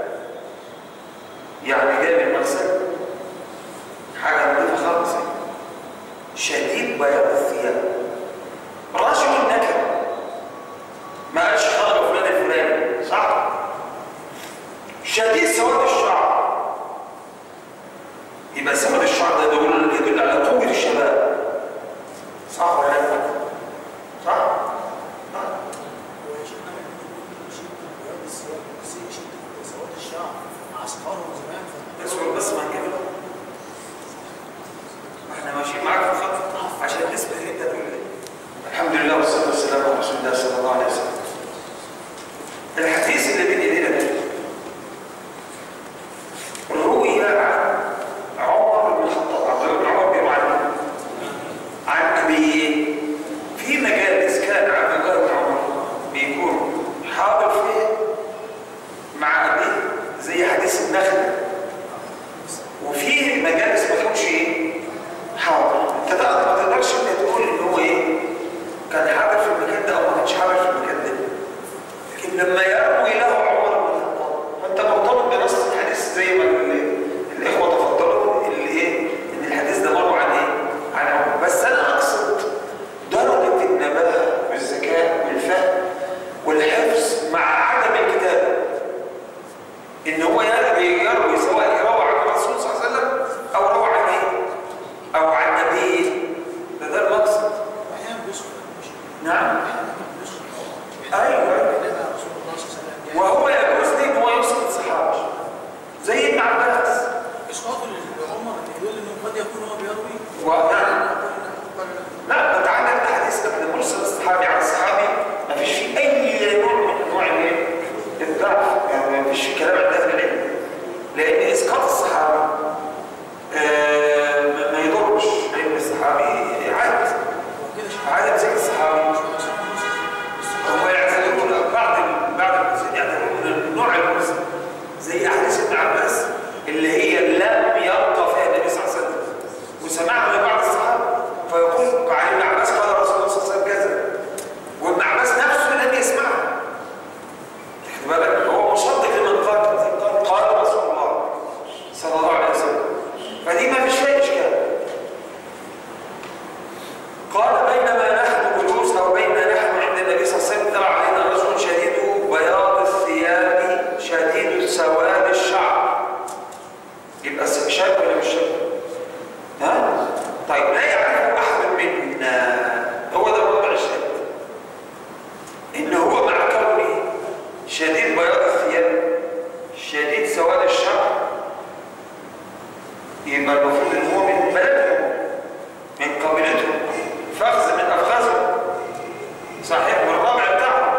يعني جاي من المغسل حاجه نظيفه خالص شديد بياض الثياب رجل نكر ما قالش خرج فلان الفلاني صح شديد سواد الشعر يبقى سواد الشعر ده يدل يدل على قوه الشباب صح ولا لا صح آه. اسود بس ما نجيبه احنا ماشيين معاك في الخط عشان نثبت اللي انت تقول لي الحمد لله والصلاه والسلام على رسول الله صلى الله عليه وسلم الحديث اللي بين ايدينا ده روي عن عمر بن الخطاب عبد الله بن عمر بن عن عن ابي في مجالس كان عبد الله بن عمر بيكون حاضر فيه مع ابيه زي حديث النخل وفيه مجالس ما تكونش ايه حاضر انت تقدر ما تقدرش انت تقول ان هو ايه كان حاضر في المكان ده او ما كانش حاضر في المكان ده لكن لما يروي له عمر بن الخطاب فانت مرتبط بنص الحديث زي ما ال- الاخوه تفضلوا اللي ايه ان الحديث ده مروي عن ايه عن عمر بس انا اقصد درجه النباهه والذكاء والفهم والحفظ مع عدم الكتابه لان اسقاط الصحابي آه، ما ما يضرش لان الصحابي عادي عادي مسك الصحابي هم يعتبرون بعض بعض المسلمين يعتبرون النوع المسلم زي احاديث ابن عباس اللي هي لم يبقى فيها النبي صلى الله عليه وسلم وسمعها من بعض الصحابه فيقول عن ابن عباس قال رسول الله صلى الله عليه وسلم كذا وابن عباس نفسه لم يسمعها خد بالك هو مصدق لمن قال قال قال رسول الله صلى الله عليه وسلم فدي ما فيش فيها اشكال قال بينما نحن جلوس او بينما نحن عند النبي صلى الله عليه وسلم طلع علينا رجل شديد بياض الثياب شديد سواد الشعر يبقى شاب ولا مش شاب؟ ها؟ طيب لا يعرف احد منا هو ده الوضع الشديد ان هو مع كونه شديد بياض الثياب شديد سواد الشعر يبقى المفروض ان هو من بلدهم من قبيلتهم فخذ من افخاذهم صحيح من الرابع بتاعهم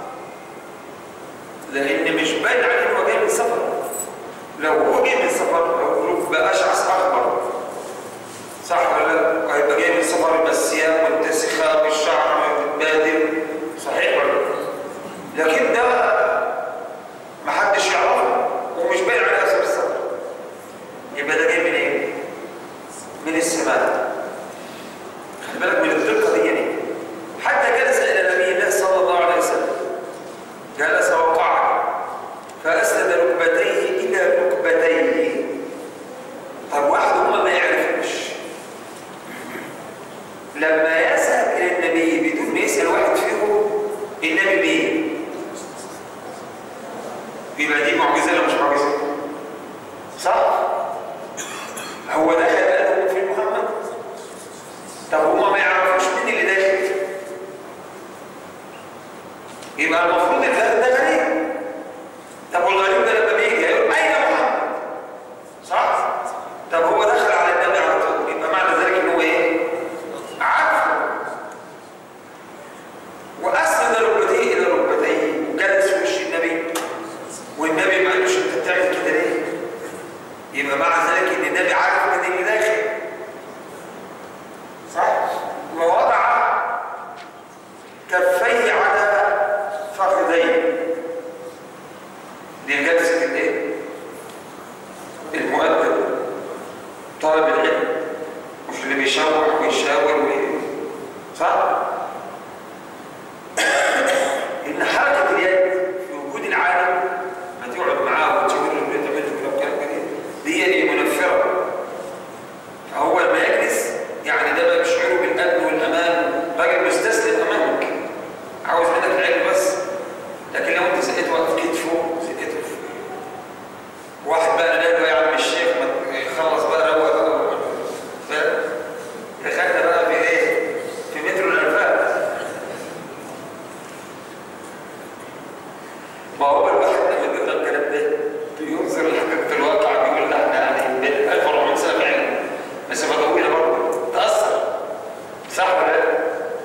لان مش باين عليه انه جاي من سفر لو هو جاي من سفر لو قلوب بقى اشعث اخضر صح ولا لا؟ هيبقى جاي من سفر يبقى الثياب متسخه والشعر متبادل صحيح ولا لا؟ لكن ده محدش يعرفه ومش باين عليه اثر السفر يبقى ده جاي من ايه؟ من السماء خلي بالك من الدقه دي يعني حتى جلس الى نبي الله صلى الله عليه وسلم جلس وقعد فاسند ركبتيه الى ركبتيه طب واحد هما ما يعرفوش لما يذهب الى النبي بدون ما يسال واحد فيهم النبي بيه يبقى دي معجزه ولا مش معجزه صح هو دخل قال لهم في محمد طب هما ما يعرفوش مين اللي داخل يبقى المفروض الغريب ده غريب طب والغريب ده لما بيجي هيقول اين محمد صح طب هو دخل على النبي على طول يبقى معنى ذلك ان هو ايه عارفه واسند ركبتيه الى ركبتيه وجلس في وش النبي والنبي ما قالوش انت بتعمل كده ليه يبقى معنى ذلك ان النبي عارف من اللي داخل صح ووضع كفيه على فخذيه دي جلسه الايه المؤدب طالب العلم مش اللي بيشوح ويشاور وي... صح ان حركه اليد في وجود العالم ما تقعد معاه وتشاور له وتعمل له كده وكلام كده دي هي منفره فهو لما يجلس يعني ده بيشعره بالامن والامان راجل مستسلم امامك عاوز منك العلم بس لكن لو انت سقيت واقف كتفه سقيته في واحد بقى نادى له يا عم الشيخ ما يخلص بقى روق بقى فاهم؟ دخلنا بقى في ايه؟ في مترو الانفاق ما هو الواحد لما بيقرا الكلام ده بينظر لحقيقه الواقع بيقول لا احنا يعني 1400 سنه في علم مسافه طويله برضه تاثر صح ولا لا؟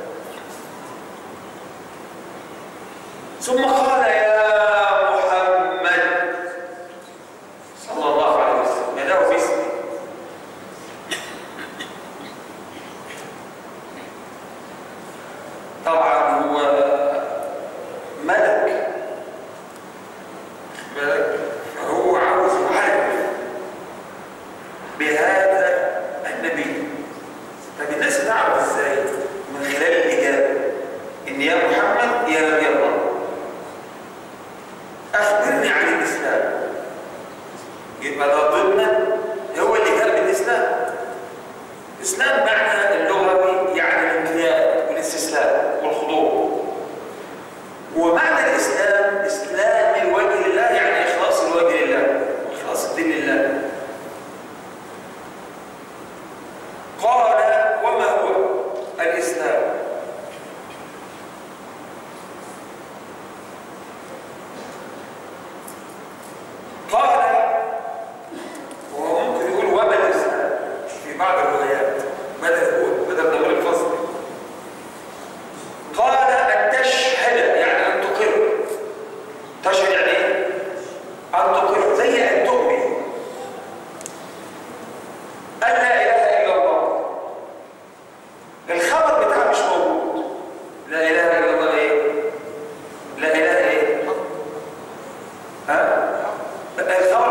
ثم قال يا محمد صلى الله عليه وسلم يداه باسمه طبعا هو ملك ملك فهو عاوز يعرف بهذا النبي طب الناس تعرف ازاي من خلال الاجابه ان يا محمد يا نبي الله اخبرني عن الاسلام يبقى ده ضمن هو اللي جاب الاسلام الاسلام معنى اللغوي يعني الانقياد والاستسلام والخضوع ومعنى الاسلام اسلام الوجه لله يعني اخلاص الوجه لله واخلاص الدين لله قال وما هو الاسلام قال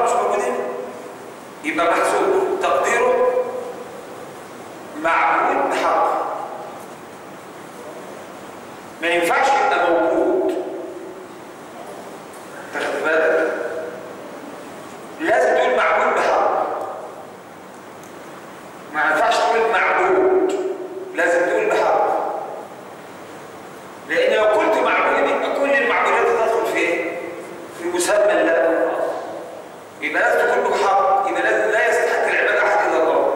مش موجود هنا يبقى محسوب تقديره معبود بحق ما ينفعش يبقى موجود تاخد بالك لازم تقول معبود بحق ما ينفعش تقول معبود لازم تقول بحق لان لو قلت معبود يبقى كل المعبودات تدخل في ايه في مسمى الله يبقى لازم تكون له حق يبقى لازم لا يستحق العباده احد الا الله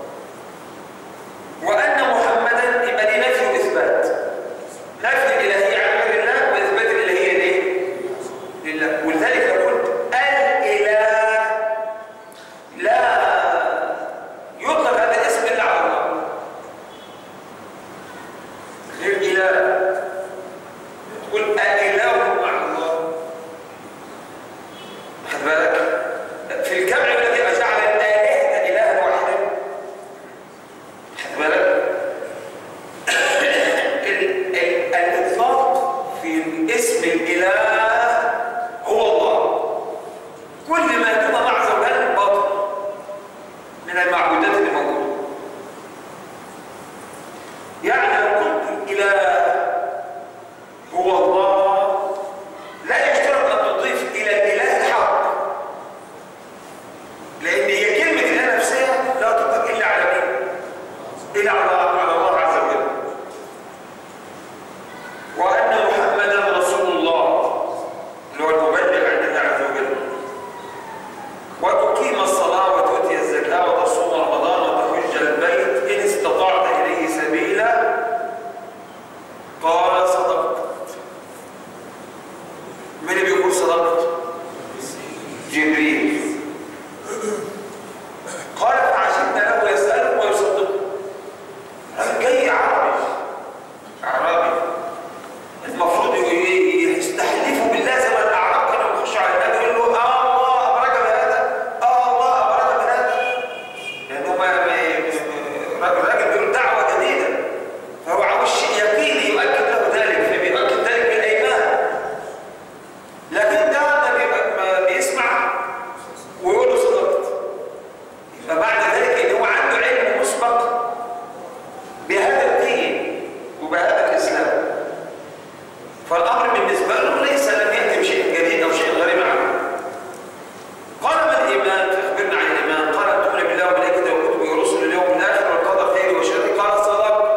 وان محمدا يبقى دي نفي واثبات نفي الالهيه عن غير الله واثبات الالهيه ليه لله ولذلك لو قلت الاله لا يطلق هذا الاسم الا على الله غير اله تقول اله مع الله خد بالك في الجمع الذي اجعل الالهه الها واحدا خد بالك ال- ال- الاطلاق في اسم الاله هو الله كل ما دون الله عز وجل باطل من المعبودات اللي موجوده يعني لو قلت الاله هو الله لا يشترط ان تضيف الى الاله حق لان هي كلمه الاله نفسها لا تطلق الا على مين الا على على الله عز وجل وان محمدا رسول الله اللي هو المبلغ عن الله عز وجل وتقيم الصلاة وتؤتي الزكاة وتصوم رمضان وتحج البيت إن استطعت إليه سبيلا قال صدقت من اللي بيقول صدقت؟ جبريل قال فعجبنا له يسأله ويصدقه راجل جاي عربي أعرابي المفروض ي- يستحلفوا بالله زي ما الاعراب كانوا بيخشوا على النبي يقول له اه الله ابرك بهذا اه الله ابرك بهذا لان هم الراجل الراجل بيقول دعوه جديده فهو عاوز شيء يقيني يؤكد له ذلك فبيؤكد ذلك بالايمان لكن ده ما بيبقى- ما بيسمع ويقول له صدقت فمعنى ذلك ان هو عنده علم مسبق بهذا الدين وبهذا الاسلام فالامر بالنسبه له ليس لم ياتي بشيء جديد او شيء غريب عنه. قال ما الايمان؟ فاخبرنا عن الايمان، قال ان تؤمن بالله وملائكته وكتبه ورسله اليوم الاخر والقدر خيره وشره، قال صدقت.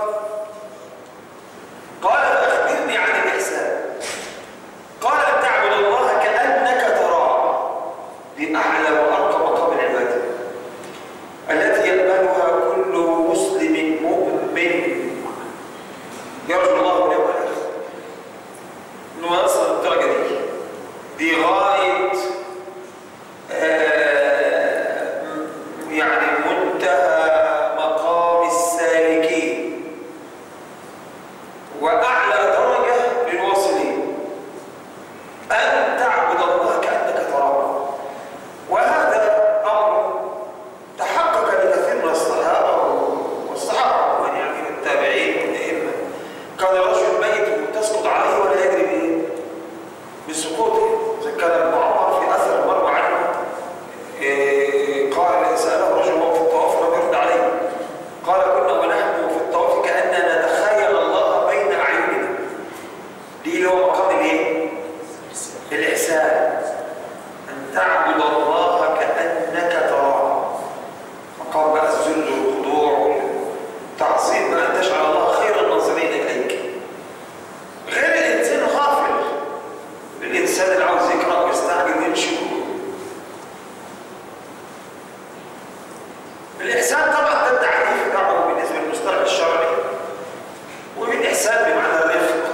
قال فاخبرني عن الاحسان. قال ان تعبد الله كانك تراه. دي اعلى وارقى مقام العباده. التي يقبلها كل مسلم مؤمن يرجو الله اليوم الاخر. انه يصل للدرجه دي دي غايه آه، يعني منتهى مقام السالكين واعلى درجه للواصلين ان تعبد الله كانك تراه وهذا امر تحقق لكثير من الصحابه والصحابه عموما يعني من التابعين والائمه كان رجل ميت تسقط عليه ولا يدري بايه بسقوطه زي كان ابن عمر في اثر مر عنه إيه، قال ساله رجل وهو في الطواف لم يرد عليه قال كنا ونحن في الطواف كاننا نتخيل الله بين اعيننا دي اللي هو مقام الايه؟ الاحسان ان تعبد الله كانك تراه مقام بقى الذل والخضوع والتعظيم بأن تجعل الله خير الناظرين إليك غير الإنسان غافل الإنسان اللي عاوز يقرأ ويستعجل يمشي الإحسان طبعا ده التعريف بتاعه بالنسبة للمصطلح الشرعي والإحسان بمعنى الرفق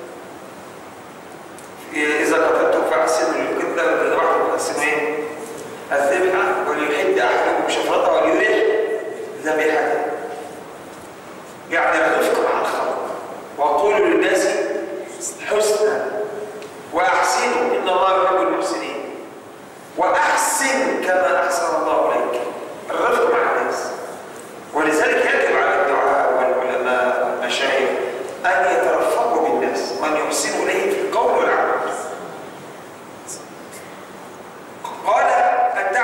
إذا قتلتم فأحسنوا القتلة وإذا ذبحتم فأحسنوا إيه؟ الذبحة وليحد أحدكم شفرته وليريح ذبيحته يعني الرفق مع الخلق وقولوا للناس حسنا واحسنوا ان الله يحب المحسنين واحسن كما احسن الله اليك الرفق مع الناس ولذلك يجب على الدعاء والعلماء والمشايخ ان يترفقوا بالناس وان يحسنوا اليهم في القول والعمل قال ان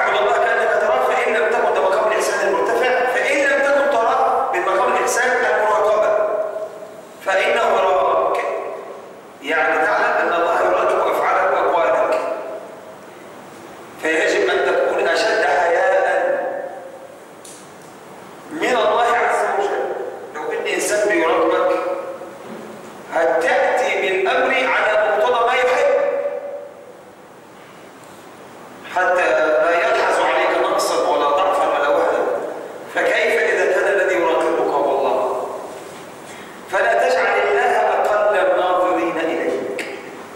وأنت لا يلحظ عليك نقصا ولا ضعفا ولا وهنا فكيف إذا كان الذي يراقبك هو الله فلا تجعل الله أقل الناظرين إليك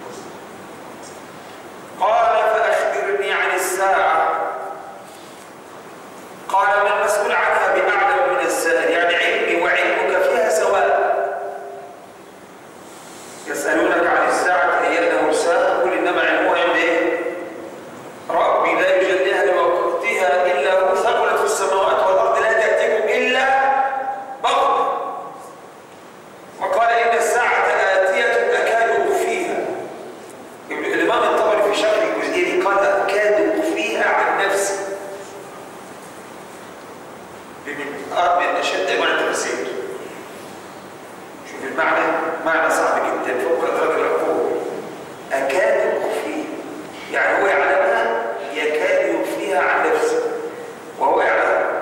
قال فأخبرني عن الساعة قال ما المسؤول عنها بأعلم من السائل يعني علمي وعلمك فيها سواء يسألونك عن الساعة أيان مرساها قل إنما علمها عند إيه؟ ربي لا يجليها لوقتها إلا هو ثقلت في السماوات والأرض لا تأتيكم إلا بغتة وقال إن الساعة آتية أكاد أخفيها الإمام الطبري في شرح الجزئية دي قال أكاد أخفيها عن نفسي من آه من أشد أنواع التفسير شوف المعنى معنى صعب جدا فوق إدراك العقول أكاد أخفيها يعني هو يعلمها يكاد يخفيها عن نفسه وهو يعلمها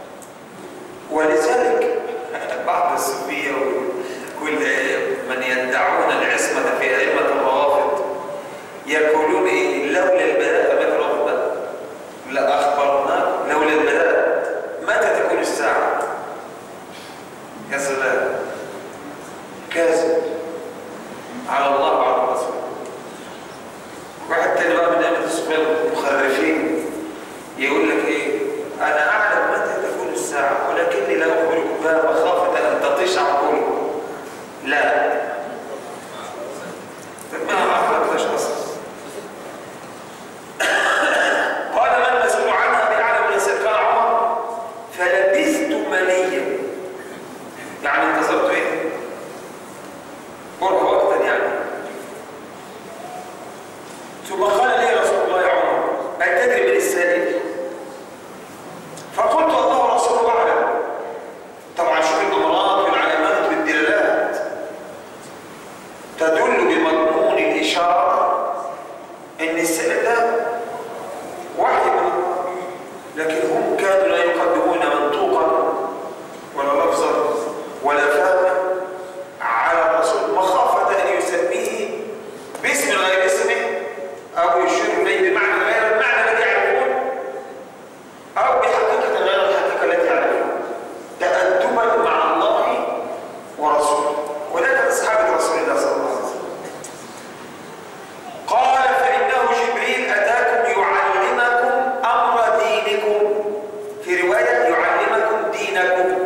ولذلك بعض الصوفية وكل من يدعون العصمة في أئمة الروافض يقولون إيه لولا البلاء مثل ربنا لأخبرنا لولا البلاء متى تكون الساعة؟ يا سلام كاذب على الله وعلى الرسول واحد تاني بقى من أئمة الصوفية المخرفين يقول لك إيه أنا أعلم متى تكون الساعة ولكني لا أخبركم بها مخافة أن تطيش عقولكم لا ما أخبرتش أصلا قال ما المسؤول عنها بأعلم من السائل قال عمر فلبثت مليا يعني انتظرت ايه؟ قرب وقتا يعني ثم قال لي رسول الله يا عمر هل تدري من السائل؟ فقلت الله ورسوله اعلم طبعا شوف الامراض والعلامات والدلالات تدل بمضمون الاشاره ان السائل ده وحي من الله لكن هم كانوا لا يقدمون منطوقا ولا لفظا ولا فهما على الرسول مخافة أن يسميه باسم غير اسمه أو يشير إليه بمعنى غير المعنى الذي يعرفون أو بحقيقة غير الحقيقة التي يعرفون تأدبا مع الله ورسوله وده كان صحابة رسول الله صلى الله عليه وسلم قال فإنه جبريل أتاكم يعلمكم أمر دينكم في رواية يعلمكم دينكم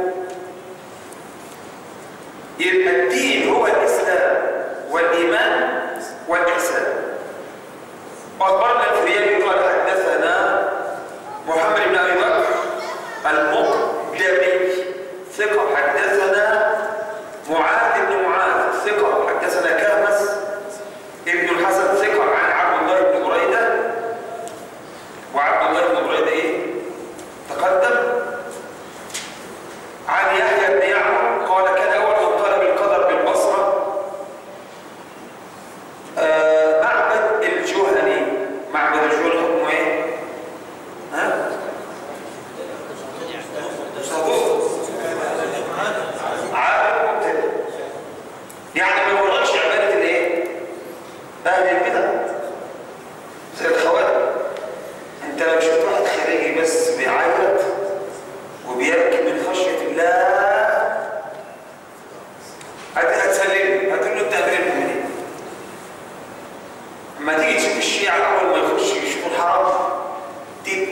يبقى الدين هو الإسلام والإيمان والإحسان وأخبرنا الفريابي قال حدثنا محمد بن أبي بكر المقدمي ثقة حدثنا معاذ بن معاذ ثقة حدثنا كامس ابن الحسن ثقة عن عبد الله بن بريدة وعبد الله بن بريدة ايه؟ تقدم عن يحيى بن يعمر قال كان أول من طلب القدر بالبصرة آه معبد الجهني معبد الجهني حكمه ايه؟ ها؟ صدوق عابد مبتدئ يعني ما يورطش عبادة الايه؟ أهل البدع زي الخوارج انت لو شفت واحد خارجي بس بيعيط وبيبكي من خشية الله هت- هتسلمه هتقول له انت امير المؤمنين اما تيجي تشوف الشيعة اول ما يخش يشوفوا الحرام دي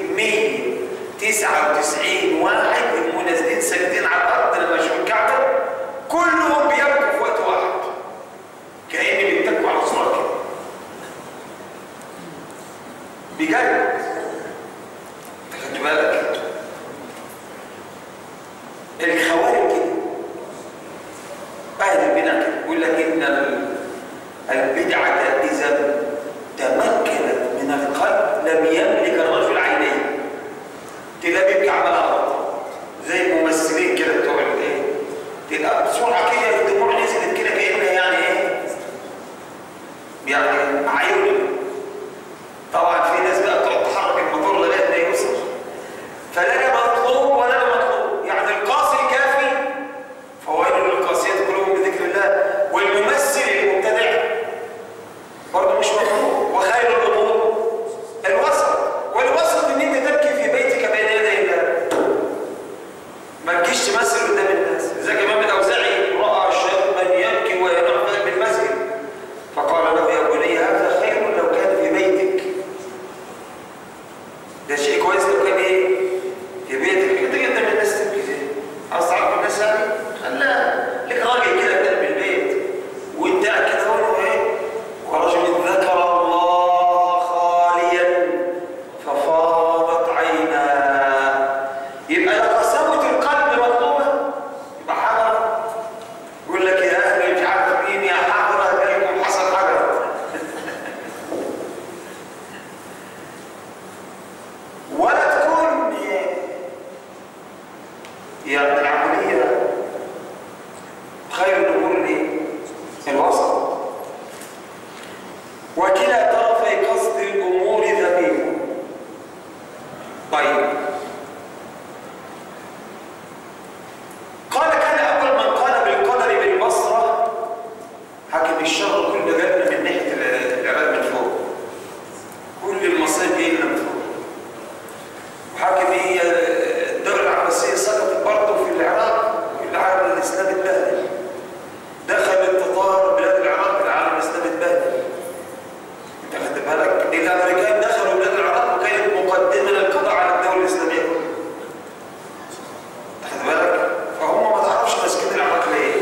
199 واحد يقوموا نازلين ساجدين على الارض لما يشوفوا الكعبة كلهم بيبكوا في وقت واحد كأن بيتكوا على صورة كده بجد خد بالك الخوارج كده اهل البدع كده يقول لك ان ال- البدعه اذا تمكنت من القلب لم يملك الرجل عينيه تلاقيه بيبكي عمال على كويس لو كان ايه في بيتك كده قدام الناس تبكي ليه؟ عاوز تعرف الناس يعني خلاها لك راجل كده قدام البيت وانت قاعد كده هو ايه ورجل ذكر الله خاليا ففاضت عيناه يبقى لو قساوة القلب مطلوبة يبقى حجر يقول لك يا اهلي مش عارف مين يا حجر جايكم حصل حجر ولا تكون يعني العملية خير الأمور ايه؟ الوسط وكلا طرفي قصد الأمور ذميم طيب قال كان أول من قال بالقدر بالبصرة حكم الشر كل جنة من ناحية العراق من فوق كل المصائب جاية من فوق وحاكم هي الدولة العباسية سقطت برضه في العراق العالم الإسلامي اتبهدل دخل التتار بلاد العراق العالم الإسلامي اتبهدل انت خدت بالك الأمريكان دخلوا بلاد العراق وكانت مقدمة للقضاء على الدولة الإسلامية كلها خد بالك فهم ما تعرفش ماسكين العراق ليه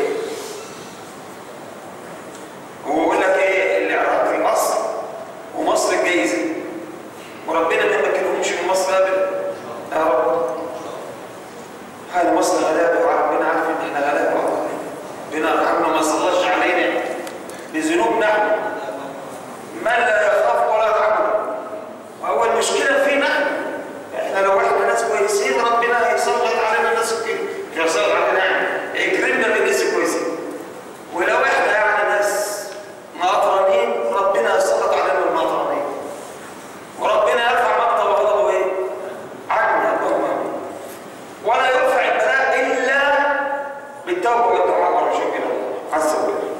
هو يقول لك ايه العراق الاصل ومصر الجايزه وربنا ما يمكنهمش من مصر ابدا يا رب هذه مصر غلابه وربنا عارف ان احنا غلابه ربنا يرحمنا ما صلاش علينا بذنوب نحن من لا يخاف ولا يرحمنا وهو المشكله فينا نحن احنا لو احنا ناس كويسين ربنا هيسلط علينا الناس كده يسلط علينا يعني يكرمنا بالناس الكويسين ولو احنا يعني ناس مقطرانين ربنا يسلط علينا المقطرانين وربنا يرفع مقته وغضبه ايه؟ عنا اللهم امين ولا يرفع البلاء الا بالتوبه والدعاء والرجوع الى الله عز وجل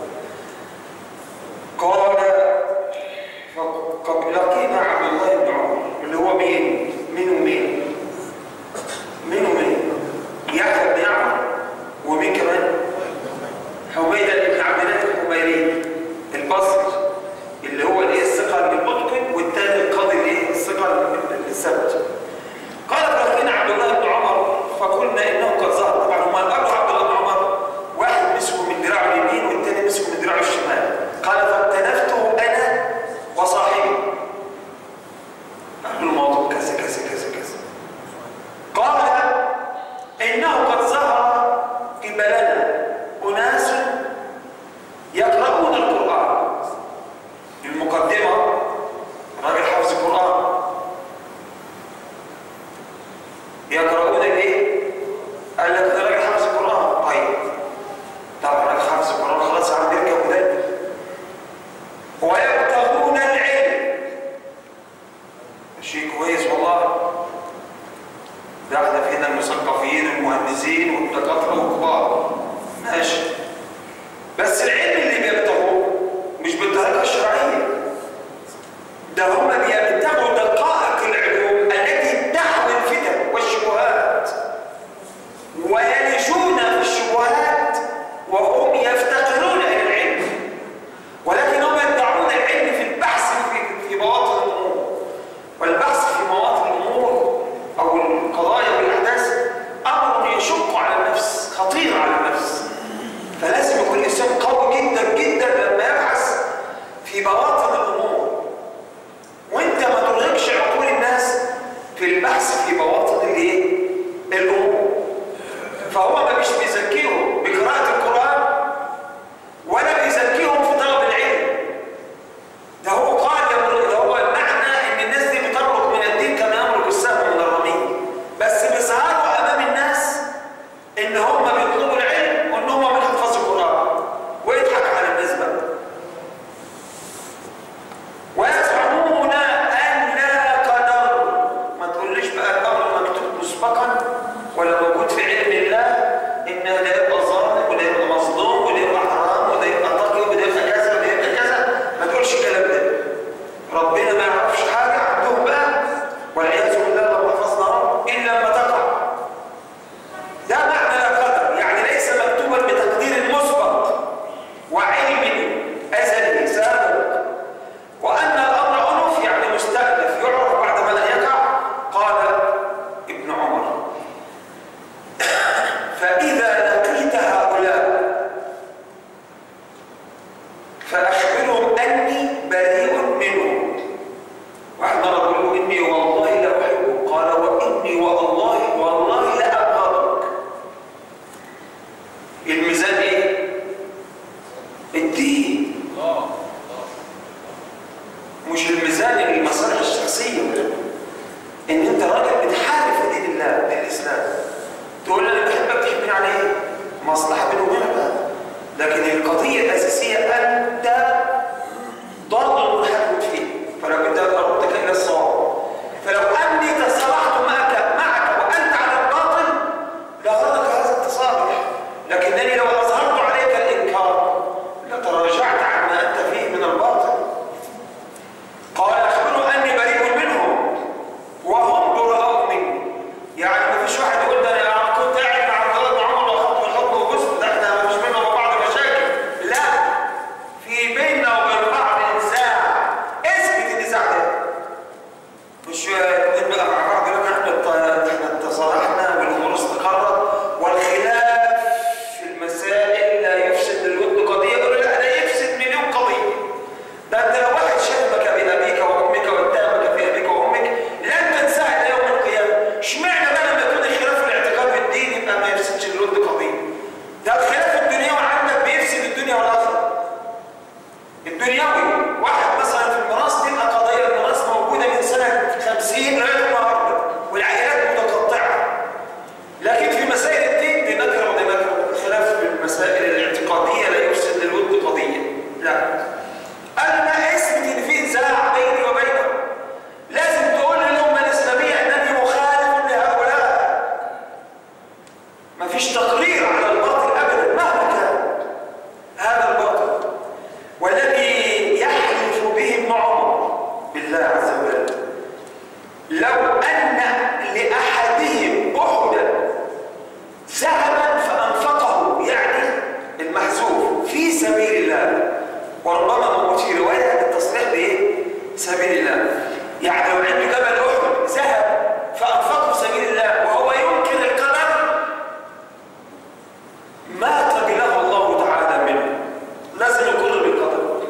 قال فقد لقينا عبد الله بن عمر اللي هو مين؟ مين ومين؟ مين ومين؟ يحيى بن يعمر ومين كمان؟ حميدة بن عبد الله الحميري البصري اللي هو الايه الثقل بالمتقن والثاني القاضي الايه الثقل بالثبت قال فلقينا عبد الله بن عمر فقلنا انه قد ظهر طبعا هم قالوا عبد الله بن عمر واحد مسكه من دراعه اليمين والثاني مسكه من دراعه الشمال قال فاكتنفته انا وصاحبي قالوا الموضوع كذا كذا كذا كذا قال انه قد ظهر قبلنا اناس يقرؤون القران المقدمه راجل حافظ القران يقرؤون الايه قال لك ده راجل حافظ القران طيب طبعا راجل حافظ القران خلاص عم يركب ودان ويبتغون العلم شيء كويس والله ده احنا فينا المثقفين والمهندسين والدكاتره والكبار ماشي بس العلم اللي بيبتغوه مش بالطريقه الشرعيه ده هم بيبتغوا دقائق العلوم التي تحوي الفتن والشبهات ويلجون في الشبهات وهم يفتقرون الى العلم ولكن هم يدعون العلم في البحث في في بواطن الامور والبحث في مواطن الامور او القضايا والاحداث امر يشق على النفس خطير على النفس فلازم يكون الانسان قوي جدا جدا لما يبحث في بواطن الامور وانت ما ترهقش عقول الناس في البحث في بواطن الايه الامور فهو ما مش بيزكيهم بقراءه القران ولا بيزكيهم في طلب العلم ده هو قال يمر- ده هو معنى ان الناس دي بتمرق من الدين كما يمرق السهم من الرميم بس بيظهروا امام الناس ان هم بيطلبوا العلم وان هم بيحفظوا القران ويضحك على الناس بقى ويزعمون ان لا قدر ما تقوليش بقى القضية الأساسية أنت ضال منحكم فيه فلا بد أن أردك إلى الصواب فلو أني تصالحت معك معك وأنت على الباطل لغرك هذا التصالح لكنني لو أظهرت عليك الإنكار لتراجعت عن ما أنت فيه من الباطل قال أخبروا أني بريء منهم وهم براء مني يعني ما فيش واحد يقول ده انا كنت قاعد مع عبد الله بن عمر واخدت الحكم وجزء ده احنا ما فيش بينا وبعض مشاكل لا في بيننا وبين بعض نزاع اثبت النزاع ده مش نبقى مع بعض لك احنا ات- احنا تصالحنا والامور استقرت والخلاف في المسائل لا يفسد للود قضيه يقول لا ده يفسد مليون قضيه ده انت لو واحد شتمك بابيك وامك واتهمك في ابيك وامك لن تنساه الى يوم القيامه اشمعنى بقى لما يكون الخلاف في الاعتقاد والدين يبقى ما يفسدش الود قضيه ده الخلاف الدنيوي عندك بيفسد الدنيا والاخره الدنيوي واحد مثلا في الميراث تبقى قضايا الميراث موجوده من سنه 50 لغايه النهارده والعائلات متقطعه لكن في مسائل الدين دي نكره ودي نكره الخلاف في المسائل الاعتقاديه لا يفسد للود قضيه لا انا ما اثبت ان في نزاع بيني وبينهم لازم تقول للامه الاسلاميه انني مخالف لهؤلاء ما فيش تقرير على الباطل ابدا مهما كان هذا الباطل والذي يحلف به ابن عمر بالله عز وجل لو ان لاحدهم احدا ذهبا فانفقه يعني المحذوف في سبيل الله وربما موجود في روايه التصريح بايه؟ سبيل الله يعني لو عنده جبل احد ذهب فانفقه في سبيل الله وهو ينكر القدر ما قبله الله تعالى منه لازم يقر بالقدر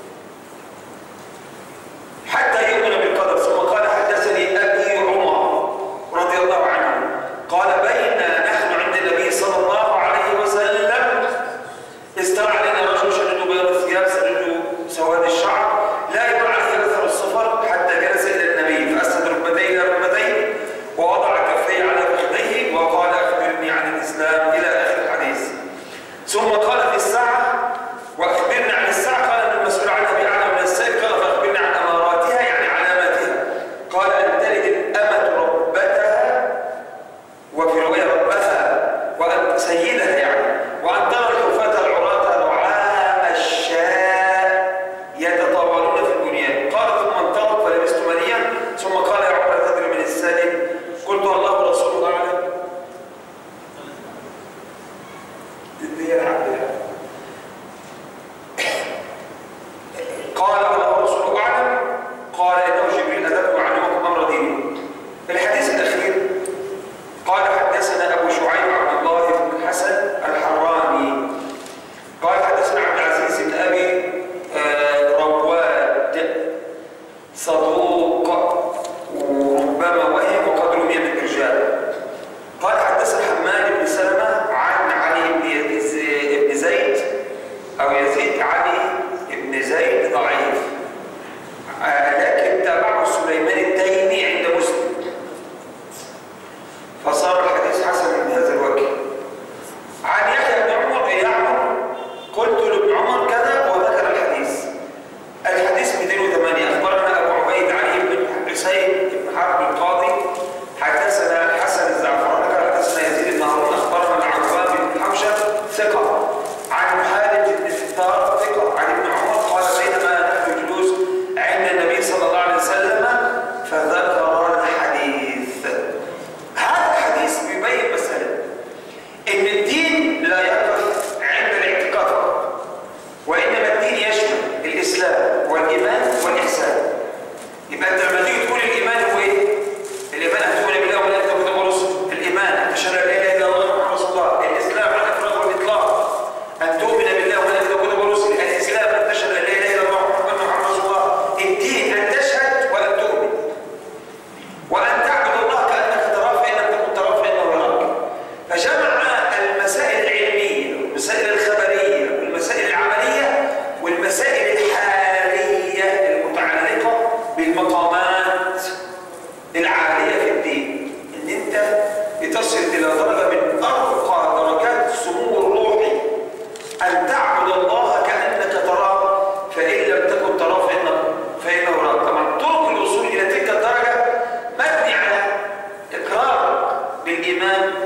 حتى يؤمن بالقدر ثم قال حدثني ابي عمر رضي الله عنه قال بينا نحن عند النبي صلى الله عليه وسلم استرى علينا رجل شديد بياض الثياب سديد سواد الشعر لا يرى عليه اثر السفر حتى جلس الى النبي فاسند ركبتيه الى ركبتيه ووضع كفيه على فخذيه وقال اخبرني عن الاسلام الى اخر الحديث ثم قال في الساعة وأخبرنا عن الساعة قال ابن المسؤول عنها بأعلى من السائل قال فأخبرنا عن أماراتها يعني علاماتها قال أن تلد الأمة ربتها وفي رواية ربتها وأن سيدها يعني وأن ترى الحفاة العراة رعاء الشاء يتطاولون في البنيان قال ثم انطلق فلبست مليا ثم قال يا عمر تدري من السالم قلت الله ورسوله أعلم اللي هي العبد يعني. قال الله ورسوله اعلم قال انه جبريل اتاكم وعلمكم امر دينكم الحديث الاخير قال حدثنا ابو شعيب عبد الله بن حسن الحراني قال حدثنا عبد العزيز بن ابي آه، رواد صدوق وربما وهم وقد رمي بالرجال قال حدثنا حماد بن سلمة عن علي بن يز- بن زيد أو يزيد علي بن زيد ضعيف آه، لكن تابعه سليمان التيمي عند مسلم فصار الحديث حسن من هذا الوجه عن يحيى بن عمر يعمر قلت لابن عمر كذا وذكر الحديث الحديث 208 اخبرنا ابو عبيد علي بن حسين بن حرب القاضي حدثنا الحسن الزعفراني قال حدثنا يزيد بن هارون اخبرنا العربان بن حوشب ثقه عن خالد بن فتار ثقه عن ابن عمر قال بينما نحن جلوس عند النبي صلى الله عليه وسلم فذكر الحديث هذا الحديث بيبين مسألة إن الدين لا يقف عند الاعتقاد فقط وإنما الدين يشمل الإسلام والإيمان والإحسان يبقى أنت لما تيجي تقول الإيمان هو إيه؟ الإيمان أن تؤمن بالله وملائكته وكتبه ورسله الإيمان أن تشهد أن لا إله إلا الله محمد رسول الله الإسلام على الإفراد والإطلاق أن تؤمن بالله وملائكته وكتبه ورسله الإسلام أن تشهد أن لا إله إلا الله محمد رسول الله الدين أن تشهد وأن تؤمن وأن تعبد الله كأنك تراه فإن لم تكن تراه فإنه يراك فجمع المسائل العلمية والمسائل الخبرية والمسائل العملية والمسائل الحالية المتعلقة بالمقامات العالية في الدين إن أنت بتصل إلى درجة من أرقى درجات السمو الروحي أن تعبد الله الإيمان